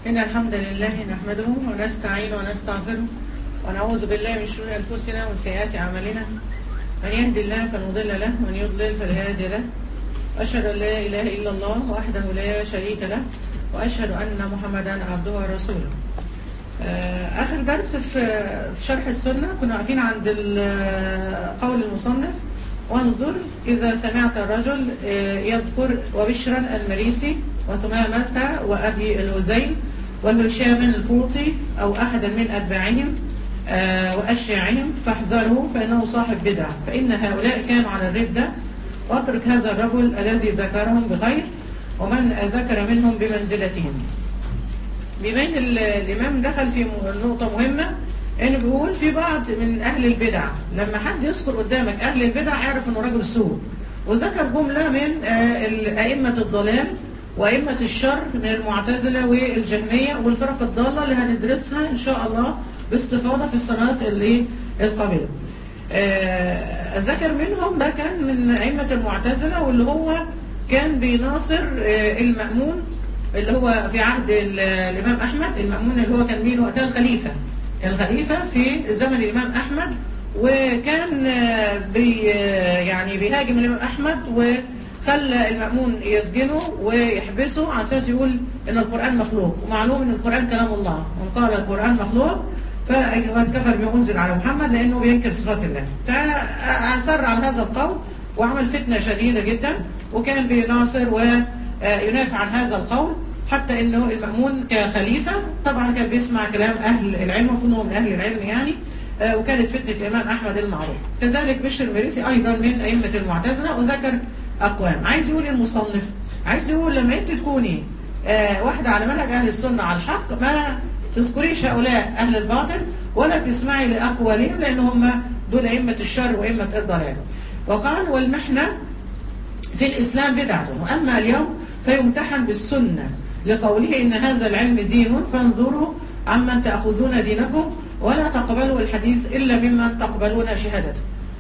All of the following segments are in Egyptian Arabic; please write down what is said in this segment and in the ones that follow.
إن الحمد لله نحمده ونستعين ونستغفره ونعوذ بالله من شرور أنفسنا ومن سيئات أعمالنا من يهد الله فلا مضل له ومن يضلل فلا هادي له أشهد أن لا إله إلا الله وحده لا شريك له وأشهد أن محمدا عبده ورسوله آه، آخر درس في في شرح السنة كنا واقفين عند ال- قول المصنف وانظر إذا سمعت الرجل آه، يذكر وبشرا المريسي وثمامة وأبي الوزيل وهشام الفوطي أو أحدا من أتباعهم آه، وأشياعهم فاحذروا فإنه صاحب بدعة فإن هؤلاء كانوا على الردة واترك هذا الرجل الذي ذكرهم بخير ومن ذكر منهم بمنزلتهم بيبين ال- الإمام دخل في م- نقطة مهمة إنه بيقول في بعض من أهل البدع لما حد يذكر قدامك أهل البدع اعرف إنه رجل سوء وذكر جملة من آه، ال- أئمة الضلال وأئمة الشر من المعتزلة والجهمية والفرق الضالة اللي هندرسها إن شاء الله باستفاضة في السنوات اللي القابلة. آه، ذكر منهم ده كان من أئمة المعتزلة واللي هو كان بيناصر آه، المأمون اللي هو في عهد ال- الإمام أحمد المأمون اللي هو كان مين وقتها الخليفة كان الخليفة في زمن الإمام أحمد وكان آه، بي آه، يعني بيهاجم الإمام أحمد وخلى المأمون يسجنه ويحبسه على أساس يقول إن القرآن مخلوق ومعلوم إن القرآن كلام الله وإن قال القرآن مخلوق فقد كفر بما أنزل على محمد لأنه بينكر صفات الله فأصر على هذا القول وعمل فتنة شديدة جدا وكان بيناصر وينافع عن هذا القول حتى انه المأمون كخليفة طبعا كان بيسمع كلام اهل العلم المفروض هو من اهل العلم يعني آه، وكانت فتنة الامام احمد المعروف كذلك بشر المريسي ايضا من ائمة المعتزلة وذكر اقوام عايز يقول المصنف عايز يقول لما انت تكوني آه، واحدة على منهج اهل السنة على الحق ما تذكريش هؤلاء اهل الباطل ولا تسمعي لاقوالهم لان هم دول ائمة الشر وائمة الضلال وقال والمحنة في الإسلام بدعة وأما اليوم فيمتحن بالسنة لقوله إن هذا العلم دين فانظروا عمن تأخذون دينكم ولا تقبلوا الحديث إلا ممن تقبلون شهادته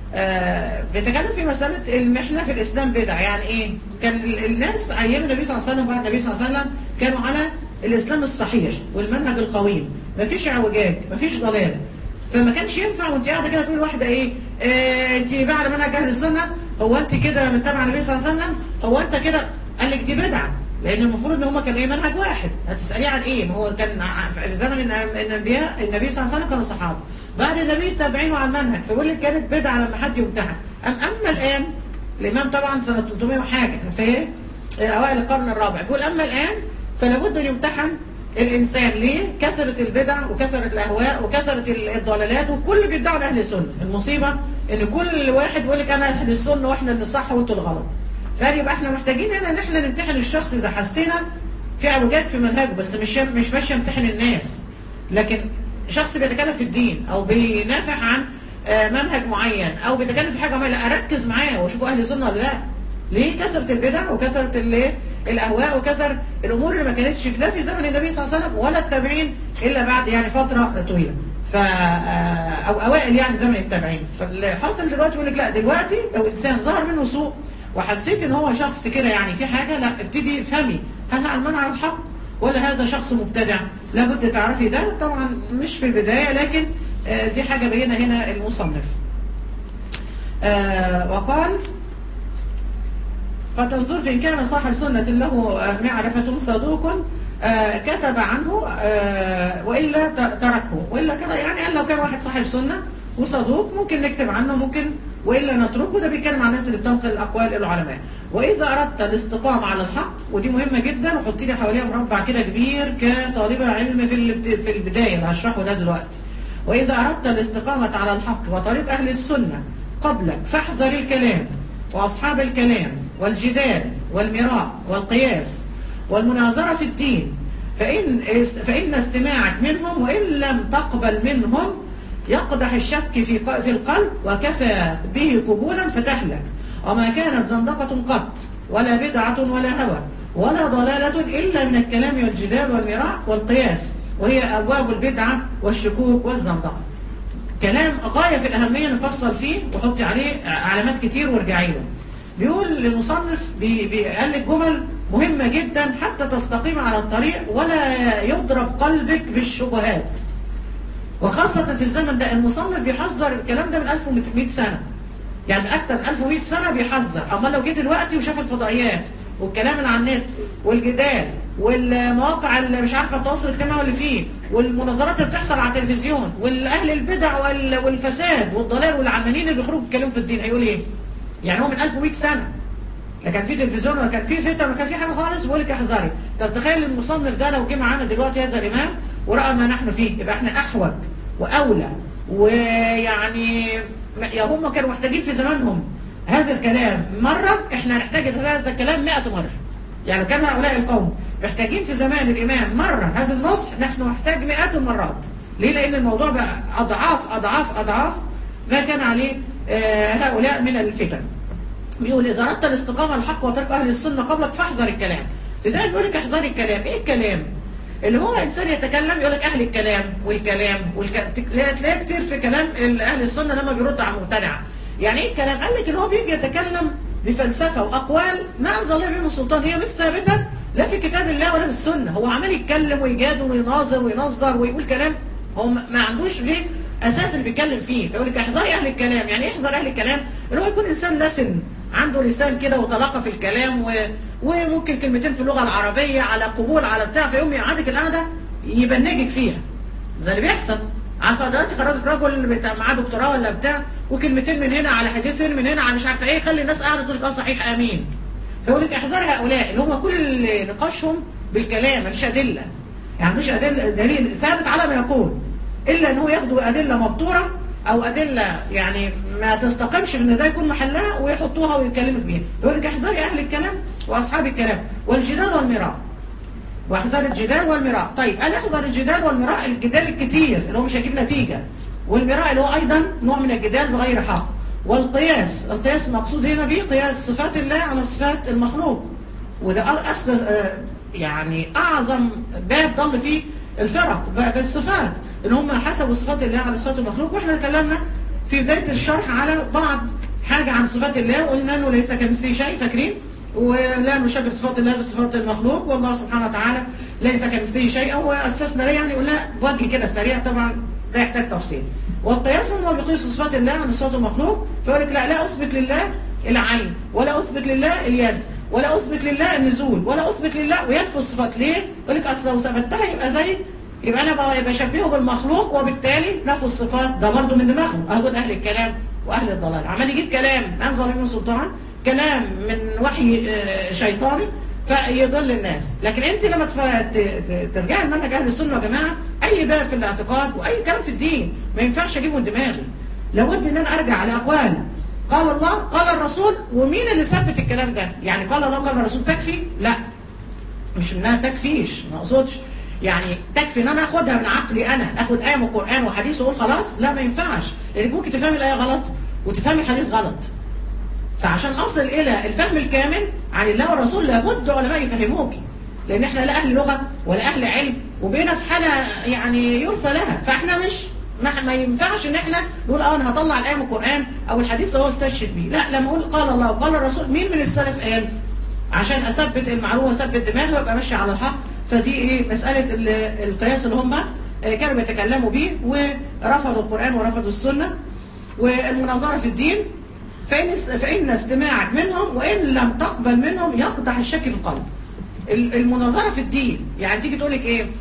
آه بيتكلم في مسألة المحنة في الإسلام بدعة يعني إيه؟ كان ال- الناس أيام النبي صلى الله عليه وسلم بعد النبي صلى الله عليه وسلم كانوا على الإسلام الصحيح والمنهج القويم مفيش اعوجاج مفيش ضلال فما كانش ينفع وانت قاعده كده تقول واحده ايه آه انت بقى على منهج اهل السنه هو انت كده متبع النبي صلى الله عليه وسلم هو انت كده قال لك دي بدعه لان المفروض ان هم كانوا ايه منهج واحد هتساليه عن ايه ما هو كان ع- في زمن الن- الانبياء النبي صلى الله عليه وسلم كانوا صحابه بعد النبي تابعينه على المنهج فبيقول لك كانت بدعه لما حد يمتحن أم اما الان الامام طبعا سنه 300 وحاجه في آه، اوائل القرن الرابع بيقول اما الان فلا بد ان يمتحن الانسان ليه كثرت البدع وكثرت الاهواء وكثرت ال- الضلالات وكل بيدعوا اهل السنه المصيبه ان كل واحد بيقول لك انا اهل السنه واحنا اللي صح وانتوا الغلط فقال يبقى احنا محتاجين هنا ان احنا نمتحن الشخص اذا حسينا في اعوجاج في منهجه بس مش مش ماشي يمتحن الناس لكن شخص بيتكلم في الدين او بينافع عن آه، منهج معين او بيتكلم في حاجه معينه لا اركز معاه واشوفه اهل سنه ولا لا ليه كثرت البدع وكثرت الايه الاهواء وكثر الامور اللي ما كانتش في لا في زمن النبي صلى الله عليه وسلم ولا التابعين الا بعد يعني فتره طويله ف آه، او اوائل يعني زمن التابعين فالحاصل دلوقتي يقول لك لا دلوقتي لو انسان ظهر منه سوء وحسيت ان هو شخص كده يعني في حاجه لا ابتدي افهمي هل على المنع الحق ولا هذا شخص مبتدع لابد تعرفي ده طبعا مش في البدايه لكن آه، دي حاجه بينها هنا المصنف آه، وقال فتنظر فإن كان صاحب سنة له آه، معرفة صدوق آه، كتب عنه آه، وإلا ت- تركه وإلا كده يعني قال لو كان واحد صاحب سنة وصدوق ممكن نكتب عنه ممكن وإلا نتركه ده بيتكلم عن الناس اللي بتنقل أقوال العلماء وإذا أردت الاستقامة على الحق ودي مهمة جدا وحطي لي حواليها مربع كده كبير كطالبة علم في الابت- في البداية اللي هشرحه ده دلوقتي وإذا أردت الاستقامة على الحق وطريق أهل السنة قبلك فاحذر الكلام وأصحاب الكلام والجدال والمراء والقياس والمناظرة في الدين فإن, فإن استماعك منهم وإن لم تقبل منهم يقدح الشك في ق- في القلب وكفى به قبولا فتهلك وما كانت زندقة قط ولا بدعة ولا هوى ولا ضلالة إلا من الكلام والجدال والمراء والقياس وهي أبواب البدعة والشكوك والزندقة كلام غاية في الأهمية نفصل فيه وحطي عليه علامات كتير وارجعي له بيقول للمصنف بي- بي- قال لك جمل مهمة جدا حتى تستقيم على الطريق ولا يضرب قلبك بالشبهات وخاصة في الزمن ده المصنف بيحذر الكلام ده من 1100 سنة يعني أكتر من 1100 سنة بيحذر أما لو جه دلوقتي وشاف الفضائيات والكلام اللي على النت والجدال والمواقع اللي مش عارفة التواصل الاجتماعي اللي فيه والمناظرات اللي بتحصل على التلفزيون والأهل البدع وال- والفساد والضلال والعمانين اللي بيخرجوا يتكلموا في الدين هيقول إيه؟ يعني هو من 1100 سنة لا كان في تلفزيون ولا كان في فتن ولا كان في حاجه خالص بيقول لك احذري طب تخيل المصنف ده لو جه معانا دلوقتي هذا الامام وراى ما نحن فيه يبقى احنا احوج واولى ويعني يا هم كانوا محتاجين في زمانهم هذا الكلام مره احنا نحتاج هذا الكلام 100 مره يعني كان هؤلاء القوم محتاجين في زمان الامام مره هذا النصح نحن نحتاج مئات المرات ليه لان الموضوع بقى اضعاف اضعاف اضعاف ما كان عليه آه، هؤلاء من الفتن بيقول إذا أردت الاستقامة على الحق وترك أهل السنة قبلك فاحذر الكلام تلاقي بيقول لك احذري الكلام إيه الكلام؟ اللي هو إنسان يتكلم يقول لك أهل الكلام والكلام والك... تلاقي تلاقي كتير في كلام أهل السنة لما بيردوا على المبتدعة يعني إيه الكلام؟ قال لك إن هو بيجي يتكلم بفلسفة وأقوال ما أنزل الله بها من سلطان هي مش ثابتة لا في كتاب الله ولا في السنة هو عمال يتكلم ويجادل ويناظر وينظر ويقول كلام هو ما ما عندوش ليه اساس اللي بيتكلم فيه فيقول لك احذري اهل الكلام يعني ايه احذر اهل الكلام اللي هو يكون انسان لسن عنده لسان كده وطلاقه في الكلام و... وممكن كلمتين في اللغه العربيه على قبول على بتاع فيقوم يقعدك القعده يبنجك فيها زي اللي بيحصل عارفه دلوقتي خرجت رجل بتاع معاه دكتوراه ولا بتاع وكلمتين من هنا على حديثين من هنا على مش عارفه ايه خلي الناس قاعده تقول لك اه صحيح امين فيقول لك احذري هؤلاء اللي هم كل نقاشهم بالكلام مفيش ادله يعني ما عندوش ادله دليل ثابت على ما يقول الا ان هو ياخدوا ادله مبتوره او ادله يعني ما تستقيمش في ان ده يكون محلها ويحطوها ويتكلموا بيها يقول لك احذري اهل الكلام واصحاب الكلام والجدال والمراء واحذر الجدال والمراء طيب انا احذر الجدال والمراء الجدال الكتير اللي هو مش هيجيب نتيجه والمراء اللي هو ايضا نوع من الجدال بغير حق والقياس القياس مقصود هنا به قياس صفات الله على صفات المخلوق وده اصل آه، يعني اعظم باب ضل فيه الفرق بقى بالصفات ان هم حسبوا صفات الله على صفات المخلوق واحنا تكلمنا في بدايه الشرح على بعض حاجه عن صفات الله وقلنا انه ليس كمثله شيء فاكرين ولا نشبه صفات الله بصفات المخلوق والله سبحانه وتعالى ليس كمثله شيء او اسسنا ليه يعني قلنا وجه كده سريع طبعا ده يحتاج تفصيل والقياس هو بيقيس صفات الله عن صفات المخلوق فيقول لك لا لا اثبت لله العين ولا اثبت لله اليد ولا اثبت لله النزول ولا اثبت لله وينفي الصفات ليه؟ يقول لك اصل لو ثبتها يبقى زي يبقى انا ب- بشبهه بالمخلوق وبالتالي نفوا الصفات ده برضه من دماغهم اهو اهل الكلام واهل الضلال عمال يجيب كلام انزل به من سلطان كلام من وحي آه، شيطاني فيضل الناس لكن انت لما تف- ت- ت- ترجعي لمنهج اهل السنه يا جماعه اي باب في الاعتقاد واي كلام في الدين ما ينفعش اجيبه من دماغي لابد ان انا ارجع لاقوال قال الله قال الرسول ومين اللي ثبت الكلام ده يعني قال الله قال الرسول تكفي لا مش انها تكفيش ما اقصدش يعني تكفي ان انا اخدها من عقلي انا اخد ايه من القران وحديث واقول خلاص لا ما ينفعش لانك ممكن تفهمي الايه غلط وتفهمي الحديث غلط فعشان اصل الى الفهم الكامل عن الله والرسول لابد علماء يفهموكي لان احنا لا اهل لغه ولا اهل علم وبقينا في حاله يعني يرثى لها فاحنا مش ما, ما ينفعش ان احنا نقول اه انا هطلع الايه من القران او الحديث هو استشهد بيه لا لما اقول قال الله وقال الرسول مين من السلف قال عشان اثبت المعلومه واثبت دماغي وابقى ماشي على الحق فدي ايه مساله ال- القياس اللي هم آه، كانوا بيتكلموا بيه ورفضوا القران ورفضوا السنه والمناظره في الدين فإن است- فإن استماعك منهم وإن لم تقبل منهم يقدح الشك في القلب ال- المناظرة في الدين يعني تيجي تقول لك إيه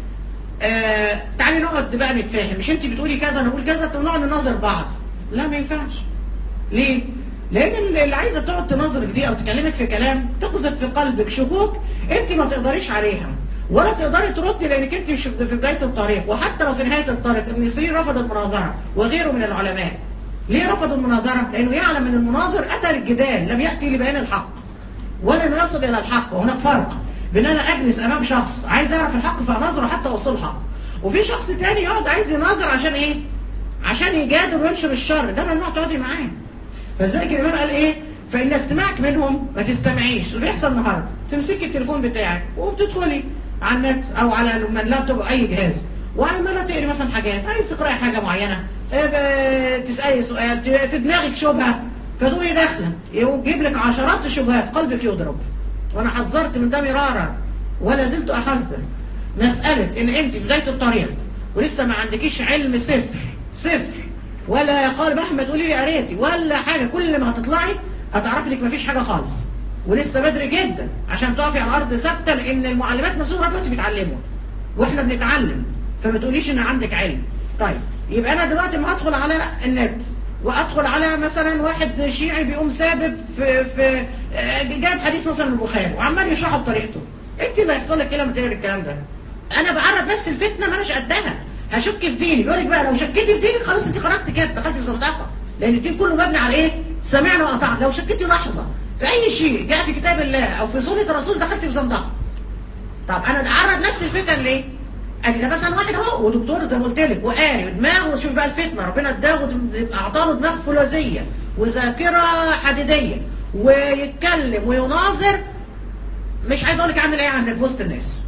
آه تعالي نقعد بقى نتفاهم مش انت بتقولي كذا انا اقول كذا طب نقعد نناظر بعض لا ما ينفعش ليه لان اللي اللي عايزه تقعد تناظرك دي او تكلمك في كلام تقذف في قلبك شكوك انت ما تقدريش عليها ولا تقدري تردي لانك انت مش في بدايه الطريق وحتى لو في نهايه الطريق ابن سيرين رفض المناظره وغيره من العلماء ليه رفضوا المناظره لانه يعلم ان المناظر اتى للجدال لم ياتي لبيان الحق ولا انه يصل الى الحق وهناك فرق بين انا اجلس امام شخص عايز يعرف الحق فاناظره حتى اوصل الحق وفي شخص تاني يقعد عايز يناظر عشان ايه عشان يجادل وينشر الشر ده ممنوع تقعدي معاه فلذلك الامام قال ايه فان استماعك منهم ما تستمعيش اللي بيحصل النهارده تمسكي التليفون بتاعك وبتدخلي على النت او على اللابتوب او اي جهاز وعماله تقري مثلا حاجات عايز تقراي حاجه معينه آه، ب- تسالي سؤال ت- في دماغك شبهه فتقومي داخله يجيب لك عشرات الشبهات قلبك يضرب وانا حذرت من ده مرارا ولا زلت احذر مساله ان انت في بدايه الطريق ولسه ما عندكيش علم صفر صفر ولا قال احمد تقولي لي قريتي ولا حاجه كل ما هتطلعي هتعرفي انك ما فيش حاجه خالص ولسه بدري جدا عشان تقفي على الارض ثابته لان المعلمات نفسهم دلوقتي بيتعلموا واحنا بنتعلم فما تقوليش ان عندك علم طيب يبقى انا دلوقتي ما ادخل على النت وادخل على مثلا واحد شيعي بيقوم سابب في في جايب حديث مثلا من البخاري وعمال يشرحه بطريقته انت اللي هيحصل لك ايه لما تقري الكلام ده انا بعرض نفس الفتنه ما اناش قدها هشك في ديني بيقول لك بقى لو شكيتي في دينك خلاص انت خرجت كده دخلتي في زندقه لان الدين كله مبني على ايه سمعنا وقطعنا لو شكيتي لحظه في اي شيء جاء في كتاب الله او في سنه الرسول دخلتي في زندقه طب انا اعرض نفس الفتن ليه ادي ده مثلا واحد اهو ودكتور زي ما قلت لك وقاري ودماغه وشوف بقى الفتنه ربنا اداه اعطاه له دماغ فولاذيه وذاكره حديديه ويتكلم ويناظر مش عايز اقول لك عامل ايه عندك في وسط الناس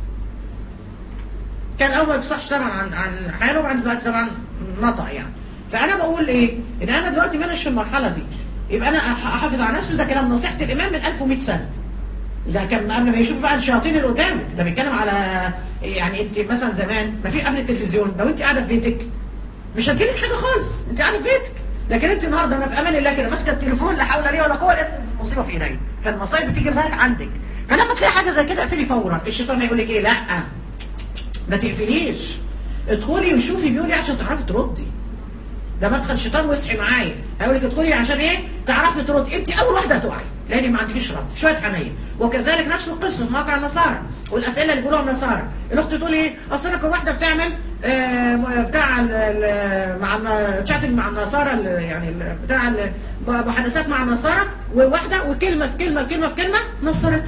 كان اول ما يفصحش طبعا عن عن حاله وبعدين دلوقتي طبعا نطق يعني فانا بقول ايه ان انا دلوقتي مانيش في المرحله دي يبقى انا احافظ على نفسي ده كلام نصيحه الامام من 1100 سنه ده كان قبل ما يشوف بقى الشياطين اللي قدامك ده بيتكلم على يعني انت مثلا زمان ما في قبل التلفزيون لو انت قاعده في بيتك مش هتجيلك حاجه خالص انت قاعده في بيتك لكن انت النهارده انا في امان الله كده ماسكه التليفون لا حول لي ولا قوه الا مصيبه في ايدي فالمصايب بتيجي لغايه عندك فلما تلاقي حاجه زي كده اقفلي فورا الشيطان هيقول لك ايه لا ما تقفليش ادخلي وشوفي بيقول ايه عشان تعرفي تردي ده مدخل شيطان وسعي معايا هيقول لك ادخلي عشان ايه تعرفي تردي انت اول واحده هتقعي لان ما عندكيش رد شويه حميه وكذلك نفس القصه في موقع النصارى والاسئله اللي بيقولوها النصارى الاخت تقول ايه اصل انا كل واحده بتعمل آه بتاع ال ال مع تشاتنج مع النصارى يعني ال بتاع محادثات مع النصارى وواحده وكلمه في كلمه في كلمه في كلمه نصرتها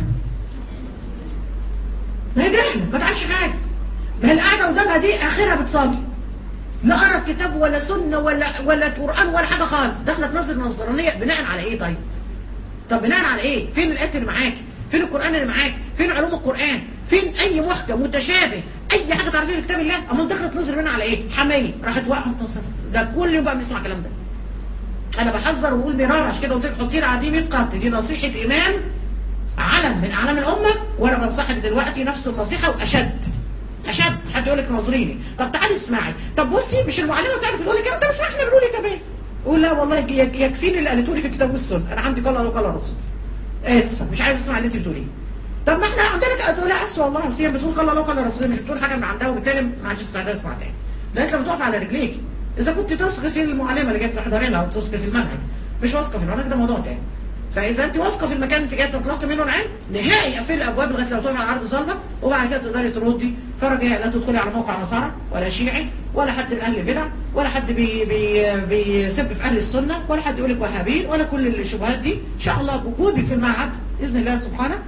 ما هي جهله ما تعرفش حاجه ما هي القاعده قدامها دي اخرها بتصلي لا قرأت كتاب ولا سنة ولا ولا قرآن ولا حاجة خالص دخلت نظر نصرانية بناء على ايه طيب طب بناء على ايه فين الآيات اللي معاك فين القرآن اللي معاك فين علوم القرآن فين اي محكم متشابه اي حاجة تعرفيها في كتاب الله اما دخلت نظر منها على ايه حمية راحت واقعة نصر ده كل يوم بقى بنسمع الكلام ده انا بحذر وبقول مرار عشان كده قلت لك حطي لي عديم قط دي نصيحة امام علم من اعلام الامة وانا بنصحك دلوقتي نفس النصيحة واشد اشد حد يقول لك نظريني طب تعالي اسمعي طب بصي مش المعلمه بتاعتك بتقول لك طب اسمعي احنا بنقول ايه كمان قول لا والله يكفيني اللي قالته لي في الكتاب والسنه انا عندي قال الله وقال الرسول اسفه مش عايز اسمع اللي انت بتقوليه طب ما احنا عندنا تقول لا اسفه والله اصل هي بتقول قال الله وقال الرسول مش بتقول حاجه من عندها وبالتالي ما عنديش استعداد اسمع تاني لغايه لما تقف على رجليك اذا كنت تثقي في المعلمه اللي جايه تحضري لها او تثقي في المنهج مش واثقه في المنهج ده موضوع تاني فاذا انت واثقه في المكان انت جايه تطلقي منه العلم نهائي قفلي الابواب لغايه لو تقفي على عرض صلبه وبعد كده تقدري تردي فرجاء لا تدخلي على موقع نصارى ولا شيعي ولا حد من اهل البدع ولا حد بي بي بيسب في اهل السنه ولا حد يقول لك وهابين ولا كل الشبهات دي ان شاء الله بوجودك في المعهد باذن الله سبحانه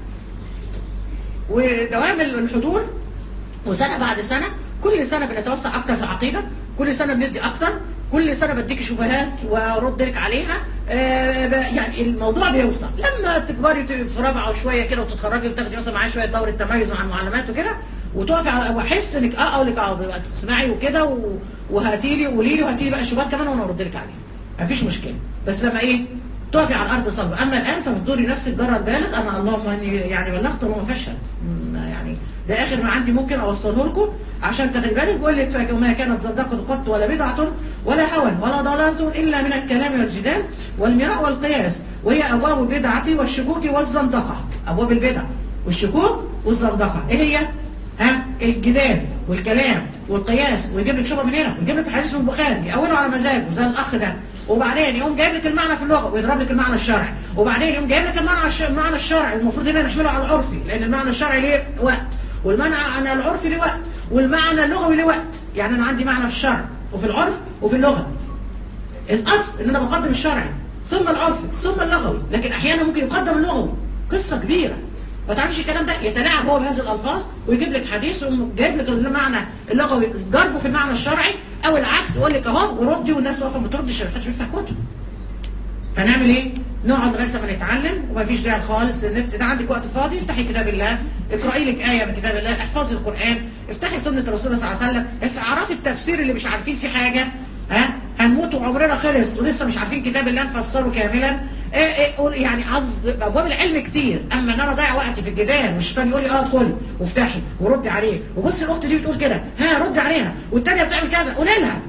ودوام الحضور وسنه بعد سنه كل سنه بنتوسع اكتر في العقيده كل سنه بندي اكتر كل سنه بديك شبهات وارد لك عليها آه يعني الموضوع بيوسع لما تكبري في رابعه وشويه كده وتتخرجي وتاخدي مثلا معايا شويه دوره تميز مع المعلمات وكده وتقفي على واحس انك اه اقول لك اه تسمعي وكده وهاتي لي وقولي لي وهاتي لي بقى شبهات كمان وانا ارد لك عليها مفيش مشكله بس لما ايه تقفي على الارض صلبه اما الان فبتدوري نفسك ضرر بالغ انا اللهم اني يعني بلغت وما فشلت يعني ده اخر ما عندي ممكن اوصله لكم عشان تاخدي بالك بقول لك وما كانت زندقه قط ولا بدعه ولا هوى ولا ضلاله الا من الكلام والجدال والمراء والقياس وهي ابواب البدعه والشكوك والزندقه ابواب البدع والشكوك والزندقه ايه هي؟ ها الجدال والكلام والقياس ويجيب لك شبهه من هنا ويجيب لك الحديث من البخاري يقوله على مزاجه زي الاخ ده وبعدين يقوم جايب لك المعنى في اللغه ويضرب لك المعنى الشرعي وبعدين يقوم جايب لك المعنى المعنى الشرعي المفروض هنا نحمله على العرفي لان المعنى الشرعي ليه وقت والمعنى العرفي ليه وقت والمعنى اللغوي ليه وقت يعني انا عندي معنى في الشرع وفي العرف وفي اللغه الاصل ان انا بقدم الشرعي ثم العرفي ثم اللغوي لكن احيانا ممكن يقدم اللغوي قصه كبيره ما تعرفش الكلام ده يتلاعب هو بهذه الالفاظ ويجيب لك حديث ويقوم جايب لك المعنى اللغوي ضربه في المعنى الشرعي او العكس يقول لك اهو وردي والناس واقفه ما بتردش ما حدش بيفتح كتب فنعمل ايه؟ نقعد لغايه لما نتعلم ومفيش داعي خالص للنت ده عندك وقت فاضي افتحي كتاب الله اقراي لك ايه من كتاب الله احفظي القران افتحي سنه الرسول صلى الله عليه وسلم اعرفي التفسير اللي مش عارفين فيه حاجه ها هنموت وعمرنا خلص ولسه مش عارفين كتاب الله نفسره كاملا إيه إيه قول- يعني عاوز ابواب العلم كتير اما ان انا اضيع وقتي في الجدال والشيطان يقول لي اه ادخلي وافتحي وردي عليه وبص الاخت دي بتقول كده ها ردي عليها والتانيه بتعمل كذا قولي لها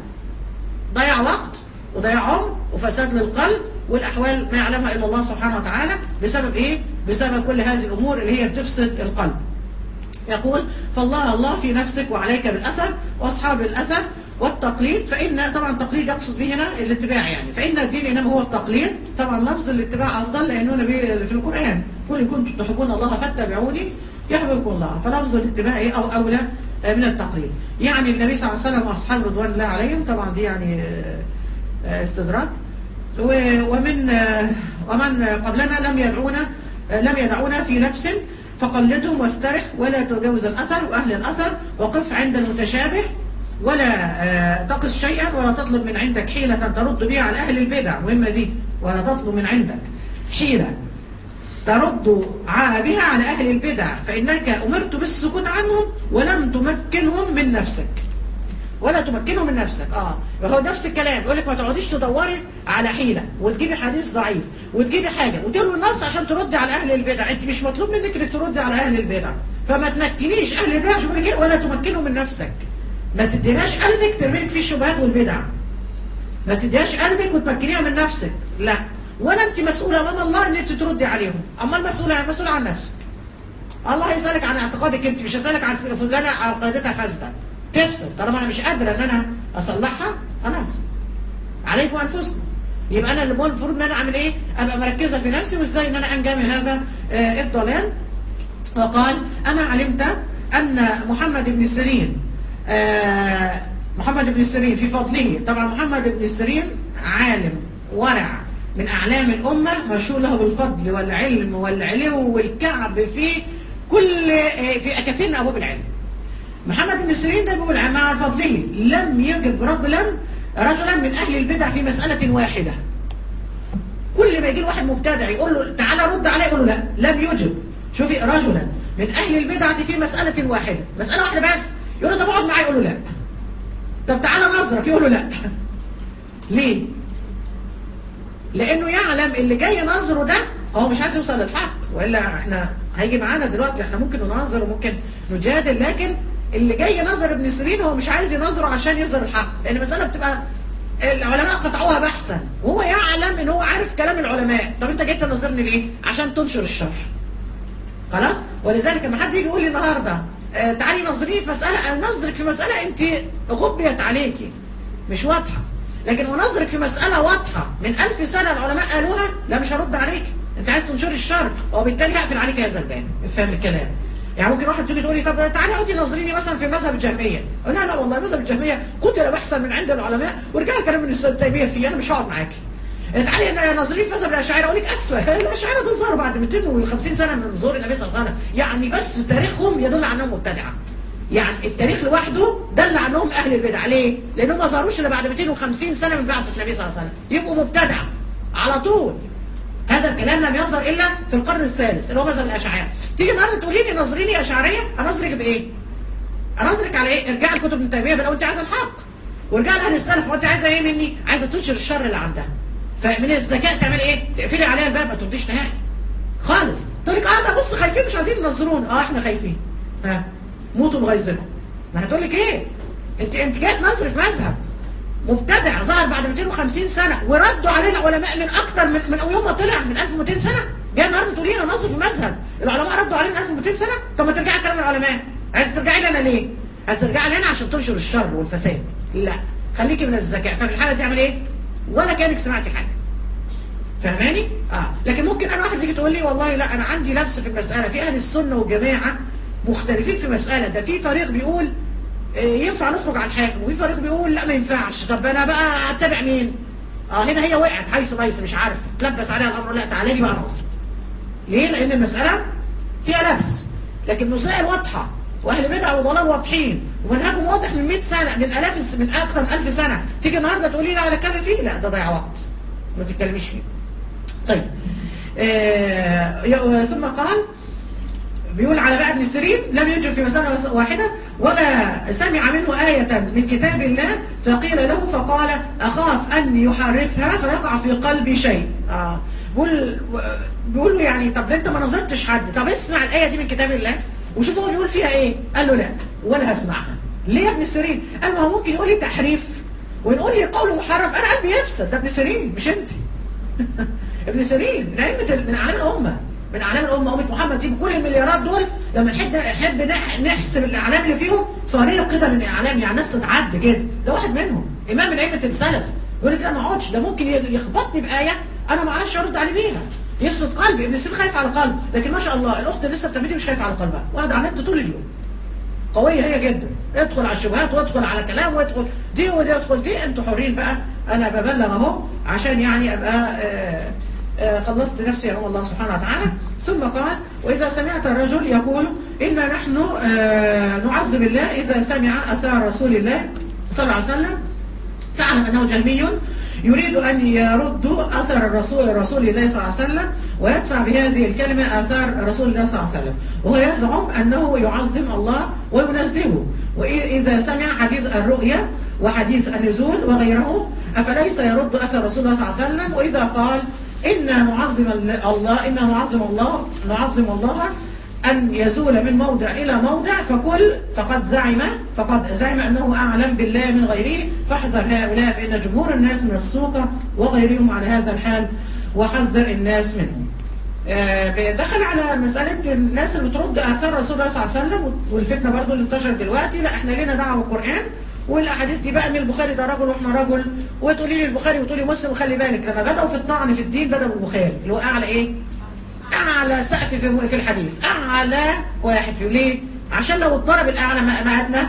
ضيع وقت وضيع عمر وفساد للقلب والاحوال ما يعلمها الا الله سبحانه وتعالى بسبب ايه؟ بسبب كل هذه الامور اللي هي بتفسد القلب. يقول فالله الله في نفسك وعليك بالاثر واصحاب الاثر والتقليد فان طبعا التقليد يقصد به هنا الاتباع يعني فان الدين انما هو التقليد طبعا لفظ الاتباع افضل لانه نبي في القران قل ان كنتم تحبون الله فاتبعوني يحببكم الله فلفظ الاتباع ايه او اولى من التقليد يعني النبي صلى الله عليه وسلم واصحاب رضوان الله عليهم طبعا دي يعني آه، آه، استدراك و- ومن آه، ومن قبلنا لم يدعونا آه، لم يدعونا في لبس فقلدهم واسترح ولا تجاوز الاثر واهل الاثر وقف عند المتشابه ولا آه، تقص شيئا ولا تطلب من عندك حيلة ترد بها على اهل البدع مهمة دي ولا تطلب من عندك حيلة ترد ع- بها على أهل البدع فإنك أمرت بالسكوت عنهم ولم تمكنهم من نفسك ولا تمكنهم من نفسك اه هو نفس الكلام يقول لك ما تقعديش تدوري على حيله وتجيبي حديث ضعيف وتجيبي حاجه وتروي النص عشان تردي على اهل البدع انت مش مطلوب منك انك تردي على اهل البدع فما تمكنيش اهل البدع عشان كده ولا تمكنهم من نفسك ما تديناش قلبك ترميلك فيه الشبهات والبدع ما تديهاش قلبك وتمكنيها من نفسك لا ولا انت مسؤوله امام الله ان انت تردي عليهم اما المسؤوله مسؤوله عن نفسك الله هيسالك عن اعتقادك انت مش هيسالك عن فلانه عقيدتها فاسده تفسد طالما انا مش قادره ان انا اصلحها خلاص عليكم انفسكم يبقى انا اللي المفروض ان انا اعمل ايه ابقى مركزه في نفسي وازاي ان انا انجى من هذا آه، الضلال وقال اما علمت ان محمد بن سيرين آه، محمد بن سيرين في فضله طبعا محمد بن سيرين عالم ورع من اعلام الامه مشهور له بالفضل والعلم والعلو والكعب في كل آه، في كثير من ابواب العلم محمد بن سيرين ده بيقول مع فضله لم يجب رجلا رجلا من اهل البدع في مساله واحده كل ما يجي له واحد مبتدع يقول له تعالى رد عليه يقول له لا لم يجب شوفي رجلا من اهل البدعه في مساله واحده مساله واحده بس يقول له طب اقعد معايا يقول له لا طب تعالى نظرك يقول له لا ليه لانه يعلم اللي جاي نظره ده هو مش عايز يوصل للحق والا احنا هيجي معانا دلوقتي احنا ممكن نناظر وممكن نجادل لكن اللي جاي نظر ابن سيرين هو مش عايز ينظره عشان يظهر الحق لان المساله بتبقى العلماء قطعوها بحثا وهو يعلم ان هو عارف كلام العلماء طب انت جاي تنظرني ليه عشان تنشر الشر خلاص ولذلك لما حد يجي يقول لي النهارده آه تعالي نظريني في مساله انظرك في مساله انت غبيت عليكي مش واضحه لكن ونظرك في مساله واضحه من ألف سنه العلماء قالوها لا مش هرد عليك انت عايز تنشري الشر وبالتالي هقفل عليك هذا الباب افهم الكلام يعني ممكن واحد تيجي تقول لي طب تعالي اقعدي نظريني مثلا في مذهب الجهميه اقول لا لا والله مذهب الجهميه قتل بحثا من عند العلماء ورجع الكلام من ابن تيميه فيه انا مش هقعد معاكي تعالي انا نظريه في مذهب الاشاعره اقول لك اسفه الاشاعره دول ظهروا بعد 250 سنه من ظهور النبي صلى الله عليه وسلم يعني بس تاريخهم يدل على انهم مبتدعه يعني التاريخ لوحده دل عنهم اهل البدع ليه؟ لانهم ما ظهروش الا بعد 250 سنه من بعثه النبي صلى الله عليه وسلم يبقوا مبتدعه على طول هذا الكلام لم يظهر الا في القرن الثالث اللي هو مذهب الاشاعره تيجي النهارده تقولي لي نظريني اشعريه انظرك بايه؟ انظرك على ايه؟ ارجعي لكتب ابن تيميه بقى وانت عايزه الحق وارجعي لاهل السلف وانت عايزه ايه مني؟ عايزه تنشر الشر اللي عندها فمن الذكاء تعمل ايه؟ تقفلي عليها الباب ما ترديش نهائي خالص تقول لك اه ده بص خايفين مش عايزين ينظرون اه احنا خايفين ها موتوا بغيظكم ما هتقول لك ايه؟ انت انت جايه تنظري في مذهب مبتدع ظهر بعد 250 سنه وردوا عليه العلماء من اكتر من من يوم ما طلع من 1200 سنه جاي النهارده تقولي لي انا ناظر في مذهب العلماء ردوا عليه من 1200 سنه طب ما ترجعي كلام العلماء عايز ترجعي لنا ليه؟ عايز ترجعي لنا عشان تنشر الشر والفساد لا خليكي من الذكاء ففي الحاله دي اعمل ايه؟ ولا كانك سمعتي حاجه فاهماني؟ اه لكن ممكن انا واحد تيجي تقول لي والله لا انا عندي لبس في المساله في اهل السنه والجماعه مختلفين في مساله ده في فريق بيقول ينفع نخرج عن الحاكم وفي فريق بيقول لا ما ينفعش طب انا بقى اتبع مين اه هنا هي وقعت هيص بيص مش عارفه تلبس عليها الامر لا تعالى لي بقى نظر ليه لان المساله فيها لبس لكن مسائل واضحه واهل بدع وضلال واضحين ومنهجهم واضح من 100 سنه من الاف من اكثر من 1000 سنه تيجي النهارده تقولي لي انا اتكلم فيه لا ده ضيع وقت ما تتكلميش فيه طيب آه ثم قال بيقول على بقى ابن سيرين لم يجب في مسألة واحدة ولا سمع منه آية من كتاب الله فقيل له فقال أخاف أن يحرفها فيقع في قلبي شيء آه. بيقول بيقولوا يعني طب انت ما نظرتش حد طب اسمع الايه دي من كتاب الله وشوف هو بيقول فيها ايه قال له لا ولا هسمعها ليه يا ابن سيرين قال ما هو ممكن يقول لي تحريف ويقول لي قول محرف انا قلبي يفسد ده ابن سيرين مش انت ابن سيرين من ائمه من اعلام الامه من اعلام الامه امه محمد دي بكل المليارات دول لما نحب نحب نح- نحسب الاعلام اللي فيهم فريق كده من اعلام يعني ناس تتعد كده ده واحد منهم امام من ائمه السلف يقول لك لا ما اقعدش ده ممكن يخبطني بايه انا ما اعرفش ارد عليه بيها يفسد قلبي ابن سيرين خايف على قلبه لكن ما شاء الله الاخت اللي لسه بتعملي مش خايفه على قلبها واحده على النت طول اليوم قوية هي جدا ادخل على الشبهات وادخل على كلام وادخل دي ودي ادخل دي انتوا حرين بقى انا ببلغ اهو عشان يعني ابقى آه آه خلصت نفسي امام الله سبحانه وتعالى ثم قال واذا سمعت الرجل يقول انا نحن آه نعذب الله اذا سمع اثار رسول الله صلى الله عليه وسلم فاعلم انه جهمي يريد ان يرد اثر الرسول رسول الله صلى الله عليه وسلم ويدفع بهذه الكلمه اثار رسول الله صلى الله عليه وسلم وهو يزعم انه يعظم الله وينزهه واذا سمع حديث الرؤيا وحديث النزول وغيره افليس يرد اثر رسول الله صلى الله عليه وسلم واذا قال انا نعظم الله انا نعظم الله نعظم الله أن يزول من موضع إلى موضع فكل فقد زعم فقد زعم أنه أعلم بالله من غيره فاحذر هؤلاء فإن جمهور الناس من السوق وغيرهم على هذا الحال وحذر الناس منهم آه، دخل على مسألة الناس اللي بترد آثار رسول الله صلى الله عليه وسلم والفتنة برضو اللي انتشرت دلوقتي لا احنا لنا دعوة بالقرآن والاحاديث دي بقى من البخاري ده رجل واحنا رجل وتقولي لي البخاري وتقولي مسلم خلي بالك لما بدأوا في الطعن في الدين بدأوا بالبخاري اللي هو أعلى إيه؟ اعلى سقف في في الحديث اعلى واحد فيه ليه عشان لو اتضرب الاعلى ما ما ادنى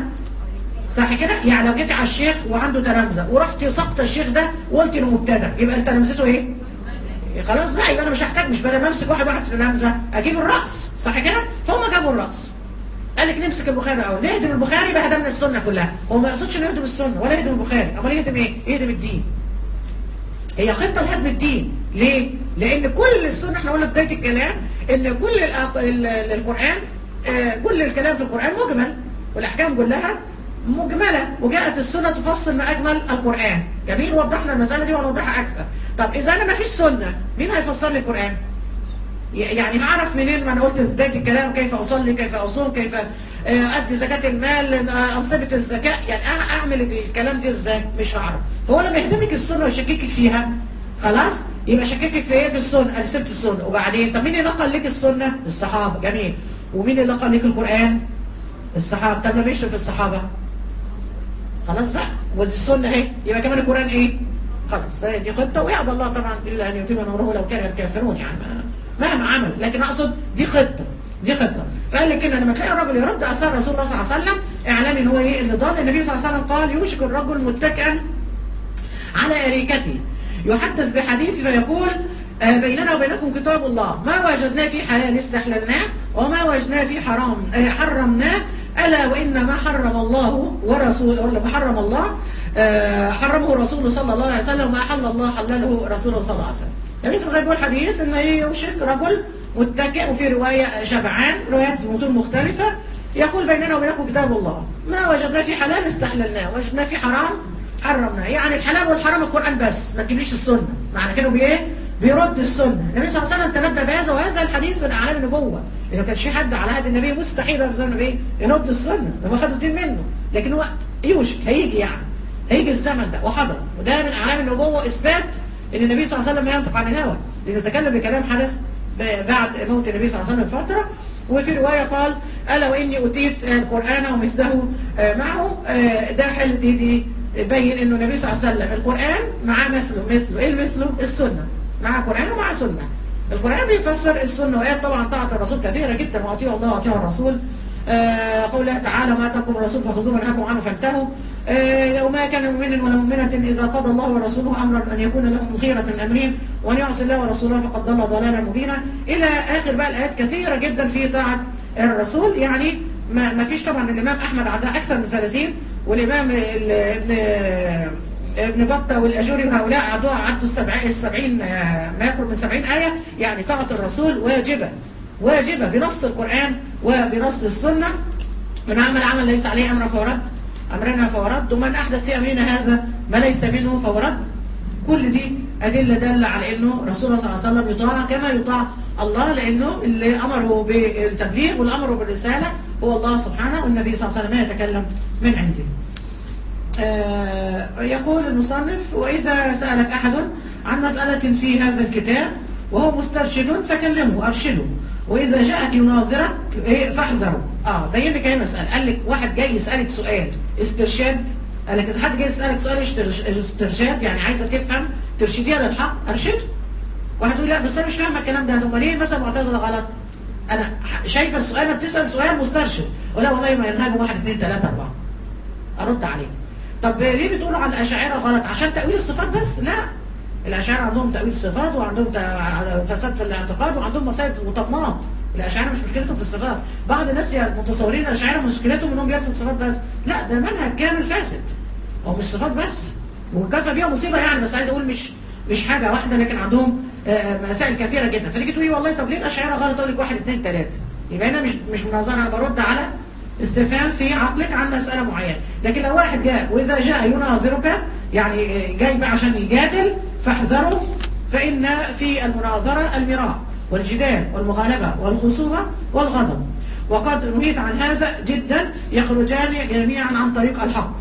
صح كده يعني لو جيت على الشيخ وعنده تلامذه ورحت سقط الشيخ ده وقلت انه مبتدع يبقى تلامذته ايه خلاص بقى يبقى انا مش هحتاج مش بدل ما امسك واحد واحد في تلامذه اجيب الراس صح كده فهم جابوا الراس قال لك نمسك البخاري الاول نهدم البخاري بقى هدمنا السنه كلها هو ما يقصدش انه يهدم السنه ولا يهدم البخاري امال يهدم ايه يهدم الدين هي خطة لهدم الدين ليه؟ لأن كل السنة احنا قلنا في بداية الكلام إن كل الأق... ال- ال- القرآن آه، كل الكلام في القرآن مجمل والأحكام كلها مجملة وجاءت السنة تفصل ما أجمل القرآن جميل وضحنا المسألة دي ونوضحها أكثر طب إذا أنا ما فيش سنة مين هيفسر لي القرآن؟ ي- يعني هعرف منين ما أنا قلت في بداية الكلام كيف أصلي كيف أصوم كيف آه، أدي زكاة المال آه، أنصبة الزكاة يعني أع- أعمل الكلام ده إزاي؟ مش هعرف فهو لما يهدمك السنة ويشككك فيها خلاص يبقى شككك في ايه في السنه انا سبت السنه وبعدين طب مين اللي نقل لك السنه الصحابه جميل ومين اللي نقل لك القران الصحابه طب لما يشرف الصحابه خلاص بقى والسنه اهي يبقى كمان القران ايه خلاص هي دي خطه ويأبى الله طبعا الا ان يتم نوره لو كان الكافرون يعني ما- مهما عمل لكن اقصد دي خطه دي خطه فقال لك كده لما تلاقي الراجل يرد اثار رسول الله صلى الله عليه وسلم اعلان ان هو ايه اللي ضال النبي صلى الله عليه وسلم قال يوشك الرجل متكئا على أريكته يحدث بحديث فيقول آه، بيننا وبينكم كتاب الله ما وجدناه في حلال استحللناه وما وجدناه في حرام آه، حرمناه ألا وإن ما حرم الله ورسوله ولا ما حرم الله آه، حرمه رسوله صلى الله عليه وسلم وما أحل الله حلله رسوله صلى الله عليه وسلم النبي صلى الله عليه وسلم بيقول حديث إن يوشك رجل متكئ وفي رواية شبعان روايات متون مختلفة يقول بيننا وبينكم كتاب الله ما وجدناه في حلال استحللناه وجدناه في حرام حرمنا يعني الحلال والحرام القرآن بس ما تجيبليش السنة معنى كده بايه بيرد السنة النبي صلى الله عليه وسلم تنبأ بهذا وهذا الحديث من أعلام النبوة لأنه كانش في حد على هذا النبي مستحيل في زمن النبي يرد السنة لما خدوا الدين منه لكن هو يوشك هيجي يعني هيجي الزمن ده وحضر وده من أعلام النبوة إثبات إن النبي صلى الله عليه وسلم ينطق عن الهوى لأنه تكلم بكلام حدث ب- بعد موت النبي صلى الله عليه وسلم بفترة وفي رواية قال ألا وإني أوتيت القرآن ومثله آه، معه آه، ده حل دي دي بين انه النبي صلى الله عليه وسلم القرآن معاه مثله مثله ايه مثله السنة مع قرآن ومع سنة القرآن بيفسر السنة وآيات طبعا طاعة الرسول كثيرة جدا وأطيعوا الله وأطيعوا الرسول آه قوله تعالى ما أتاكم الرسول فخذوه ونهاكم عنه فانتهوا آه وما كان مؤمن ولا مؤمنة إذا قضى الله ورسوله أمرا أن يكون لهم الخيرة من أمرهم وأن يعصي الله ورسوله فقد ضل ضلالا مبينا إلى آخر بقى الآيات كثيرة جدا في طاعة الرسول يعني ما ما فيش طبعا الإمام أحمد عدها أكثر من 30 والإمام ال- ابن ابن بطة والأجوري وهؤلاء عدوها عدوا السبعين, السبعين آه، ما يقرب من سبعين آية يعني طاعة الرسول واجبة واجبة بنص القرآن وبنص السنة من عمل عمل ليس عليه أمر فورد أمرنا فورد ومن أحدث في أمرنا هذا ما ليس منه فورد كل دي أدلة دالة على أنه رسول الله صلى الله عليه وسلم يطاع كما يطاع الله لأنه اللي أمره بالتبليغ والأمر بالرسالة هو الله سبحانه والنبي صلى الله عليه وسلم يتكلم من عنده آه، يقول المصنف وإذا سألك أحد عن مسألة في هذا الكتاب وهو مسترشد فكلمه أرشده وإذا جاءك يناظرك إيه، فاحذره اه بين لك ايه مسألة قال لك واحد جاي يسألك سؤال استرشاد قال لك إذا حد جاي يسألك سؤال اشترش- استرشاد يعني عايزة تفهم ترشديها للحق أرشده واحد يقول لا بس أنا مش فاهمة الكلام ده طب ليه مثلا معتزلة غلط أنا ح- شايفة السؤال ما بتسأل سؤال مسترشد ولا والله ما ينهاجم واحد اثنين ثلاثة أربعة ارد عليه طب ليه بتقولوا على الاشاعره غلط عشان تاويل الصفات بس لا الاشاعره عندهم تاويل صفات وعندهم تا- فساد في الاعتقاد وعندهم مصايب وطماط الاشاعره مش مشكلتهم في الصفات بعض الناس يا- متصورين الاشاعره مشكلتهم انهم بيعرفوا الصفات بس لا ده منهج كامل فاسد هو مش صفات بس وكفى بيها مصيبه يعني بس عايز اقول مش مش حاجه واحده لكن عندهم آه، مسائل كثيره جدا فتيجي تقولي والله طب ليه الاشاعره غلط اقول لك واحد اثنين ثلاثه يبقى هنا مش مش مناظره انا برد على استفهام في عقلك عن مسألة معينة لكن لو واحد جاء وإذا جاء يناظرك يعني جاي بقى عشان يجادل فاحذره فإن في المناظرة المراء والجدال والمغالبة والخصومة والغضب وقد نهيت عن هذا جدا يخرجان جميعا عن طريق الحق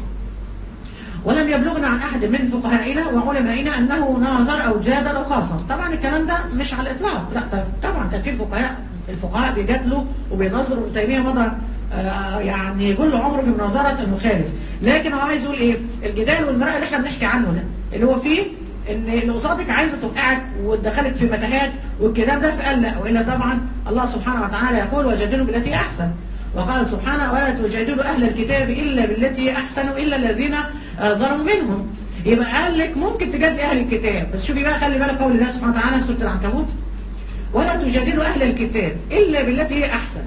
ولم يبلغنا عن أحد من فقهائنا وعلمائنا أنه ناظر أو جادل أو خاصم طبعا الكلام ده مش على الإطلاق لا طبعا كان في الفقهاء الفقهاء بيجادلوا وبيناظروا ابن تيمية مضى آه، يعني كل عمره في مناظرة المخالف لكن هو عايز يقول ايه الجدال والمراء اللي احنا بنحكي عنه ده اللي هو فيه ان اللي قصادك عايزه توقعك وتدخلك في متاهات والكلام ده فقال لا والا طبعا الله سبحانه وتعالى يقول وجادلوا بالتي احسن وقال سبحانه ولا تجادلوا اهل الكتاب الا بالتي احسن الا الذين آه، ظلموا منهم يبقى قال لك ممكن تجادل اهل الكتاب بس شوفي بقى خلي بالك قول الله سبحانه وتعالى في سوره العنكبوت ولا تجادلوا اهل الكتاب الا بالتي هي احسن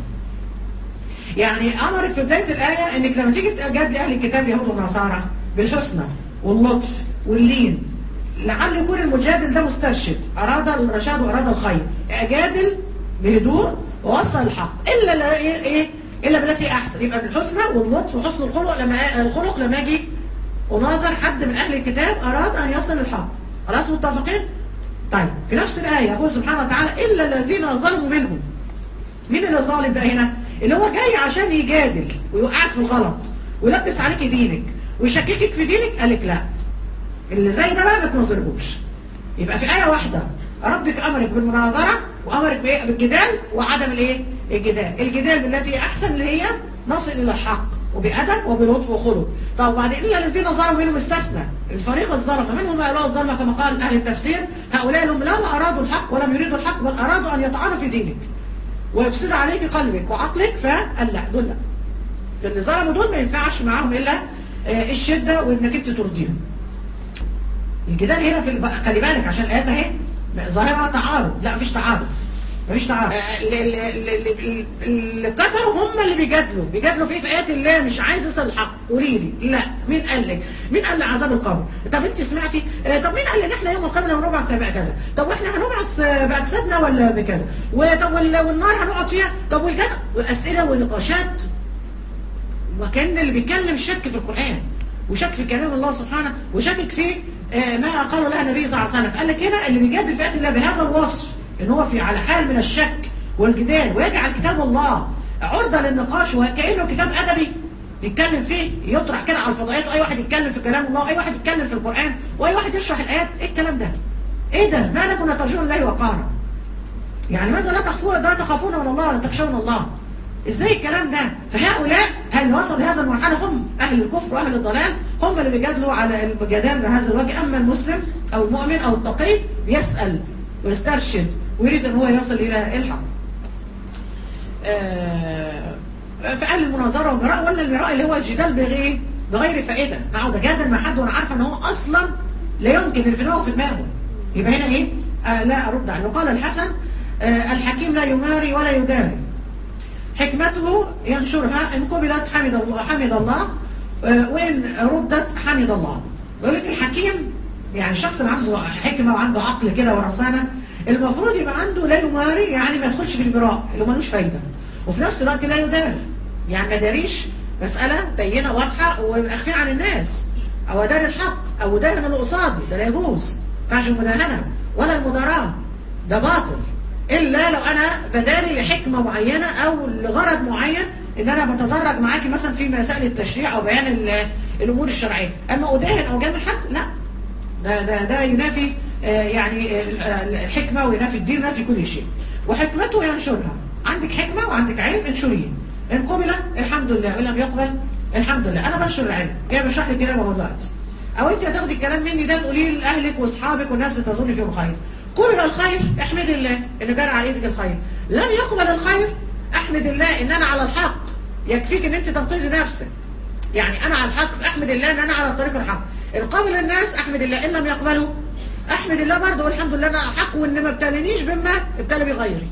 يعني امرك في بدايه الايه انك لما تيجي تجادل اهل الكتاب يهود ونصارى بالحسنى واللطف واللين لعل يكون المجادل ده مسترشد اراد الرشاد واراد الخير اجادل بهدوء ووصل الحق الا لا ايه إيه؟ الا بالتي احسن يبقى بالحسنى واللطف وحسن الخلق لما الخلق لما اجي اناظر حد من اهل الكتاب اراد ان يصل الحق خلاص متفقين طيب في نفس الايه يقول سبحانه وتعالى الا الذين ظلموا منهم مين اللي ظالم بقى هنا اللي هو جاي عشان يجادل ويوقعك في الغلط ويلبس عليك دينك ويشككك في دينك قالك لا اللي زي ده بقى ما تنظرهوش يبقى في آية واحدة ربك أمرك بالمناظرة وأمرك بإيه؟ بالجدال وعدم الإيه؟ الجدال الجدال بالتي أحسن اللي هي نصل إلى الحق وبأدب وبلطف وخلق طب وبعدين إلا الذين ظلموا منهم استثنى الفريق الظلمة منهم هؤلاء الظلمة كما قال أهل التفسير هؤلاء هم لا أرادوا الحق ولم يريدوا الحق بل أرادوا أن يطعنوا في دينك ويفسد عليك قلبك وعقلك فقال لا دول لا اللي ظلموا دول ما ينفعش معاهم إلا آه، الشدة وإنك أنت ترضيهم الجدال هنا في الب... خلي بالك عشان الايات اهي ظاهرها تعارض لا مفيش تعارض مفيش تعارض آه، ال- ال- ال- ال- ال- الكفروا هم اللي بيجادلوا بيجادلوا في في ايات الله مش عايز يصل الحق قولي لي لا مين قال لك مين قال لي عذاب القبر طب انت سمعتي آه، طب مين قال لي ان احنا يوم القيامه هنبعث بقى كذا طب واحنا هنبعث آه، باجسادنا ولا بكذا وطب وال- والنار هنقعد فيها طب والجنه واسئله ونقاشات وكان اللي بيتكلم شك في القرآن وشك في كلام الله سبحانه وشكك في آه، ما قاله لها النبي صلى الله عليه وسلم فقال لك هنا اللي بيجادل في آيات الله بهذا الوصف ان هو في على حال من الشك والجدال ويجعل كتاب الله عرضة للنقاش وكأنه كتاب أدبي يتكلم فيه يطرح كده على الفضائيات واي واحد يتكلم في كلام الله واي واحد يتكلم في القرآن واي واحد يشرح الآيات ايه الكلام ده ايه ده ما لكم لا ترجون الله وقارا يعني ماذا لا تخافون لا تخافون من الله ولا تخشون الله ازاي الكلام ده فهؤلاء اللي وصلوا لهذا المرحله هم اهل الكفر واهل الضلال هم اللي بيجادلوا على الجدال بهذا الوجه اما المسلم او المؤمن او التقي بيسال ويسترشد ويريد ان هو يصل الى الحق آه، فقال المناظره والمراء ولا المراء اللي هو الجدال بغير بغير فائده اقعد اجادل مع حد وانا عارفه ان هو اصلا لا يمكن اللي في دماغه في دماغه يبقى هنا ايه آه لا ارد عنه قال الحسن آه الحكيم لا يماري ولا يجاري حكمته ينشرها إن قبلت حمد الله, حمد الله آه، وإن ردت حمد الله يقول لك الحكيم يعني الشخص اللي عنده حكمة وعنده عقل كده ورصانة المفروض يبقى عنده لا يماري يعني ما يدخلش في المراء اللي ملوش فايدة وفي نفس الوقت لا يداري يعني ما داريش مسألة بينة واضحة ومخفية عن الناس أو أداري الحق أو داهن اللي قصادي ده لا يجوز ما ينفعش المداهنه ولا المداراة ده باطل الا لو انا بداري لحكمه معينه او لغرض معين ان انا بتدرج معاكي مثلا في مسائل التشريع او بيان ال- الامور الشرعيه اما اداهن او جامل حد لا ده ده ده ينافي آه، يعني آه، الحكمه وينافي الدين وينافي كل شيء وحكمته ينشرها عندك حكمه وعندك علم انشريه ان قبل الحمد لله وان لم يقبل الحمد لله انا بنشر العلم جاي بشرح لك كده اهو دلوقتي او انت هتاخدي الكلام مني ده تقوليه لاهلك واصحابك والناس اللي تظن فيهم خير قبل الخير احمد الله اللي جرى على ايدك الخير لم يقبل الخير احمد الله ان انا على الحق يكفيك ان انت تنقذي نفسك يعني انا على الحق فاحمد الله ان انا على الطريق الحق ان قبل الناس احمد الله ان لم يقبلوا احمد الله برضه والحمد لله انا على الحق وان ما ابتلينيش بما ابتلى بغيري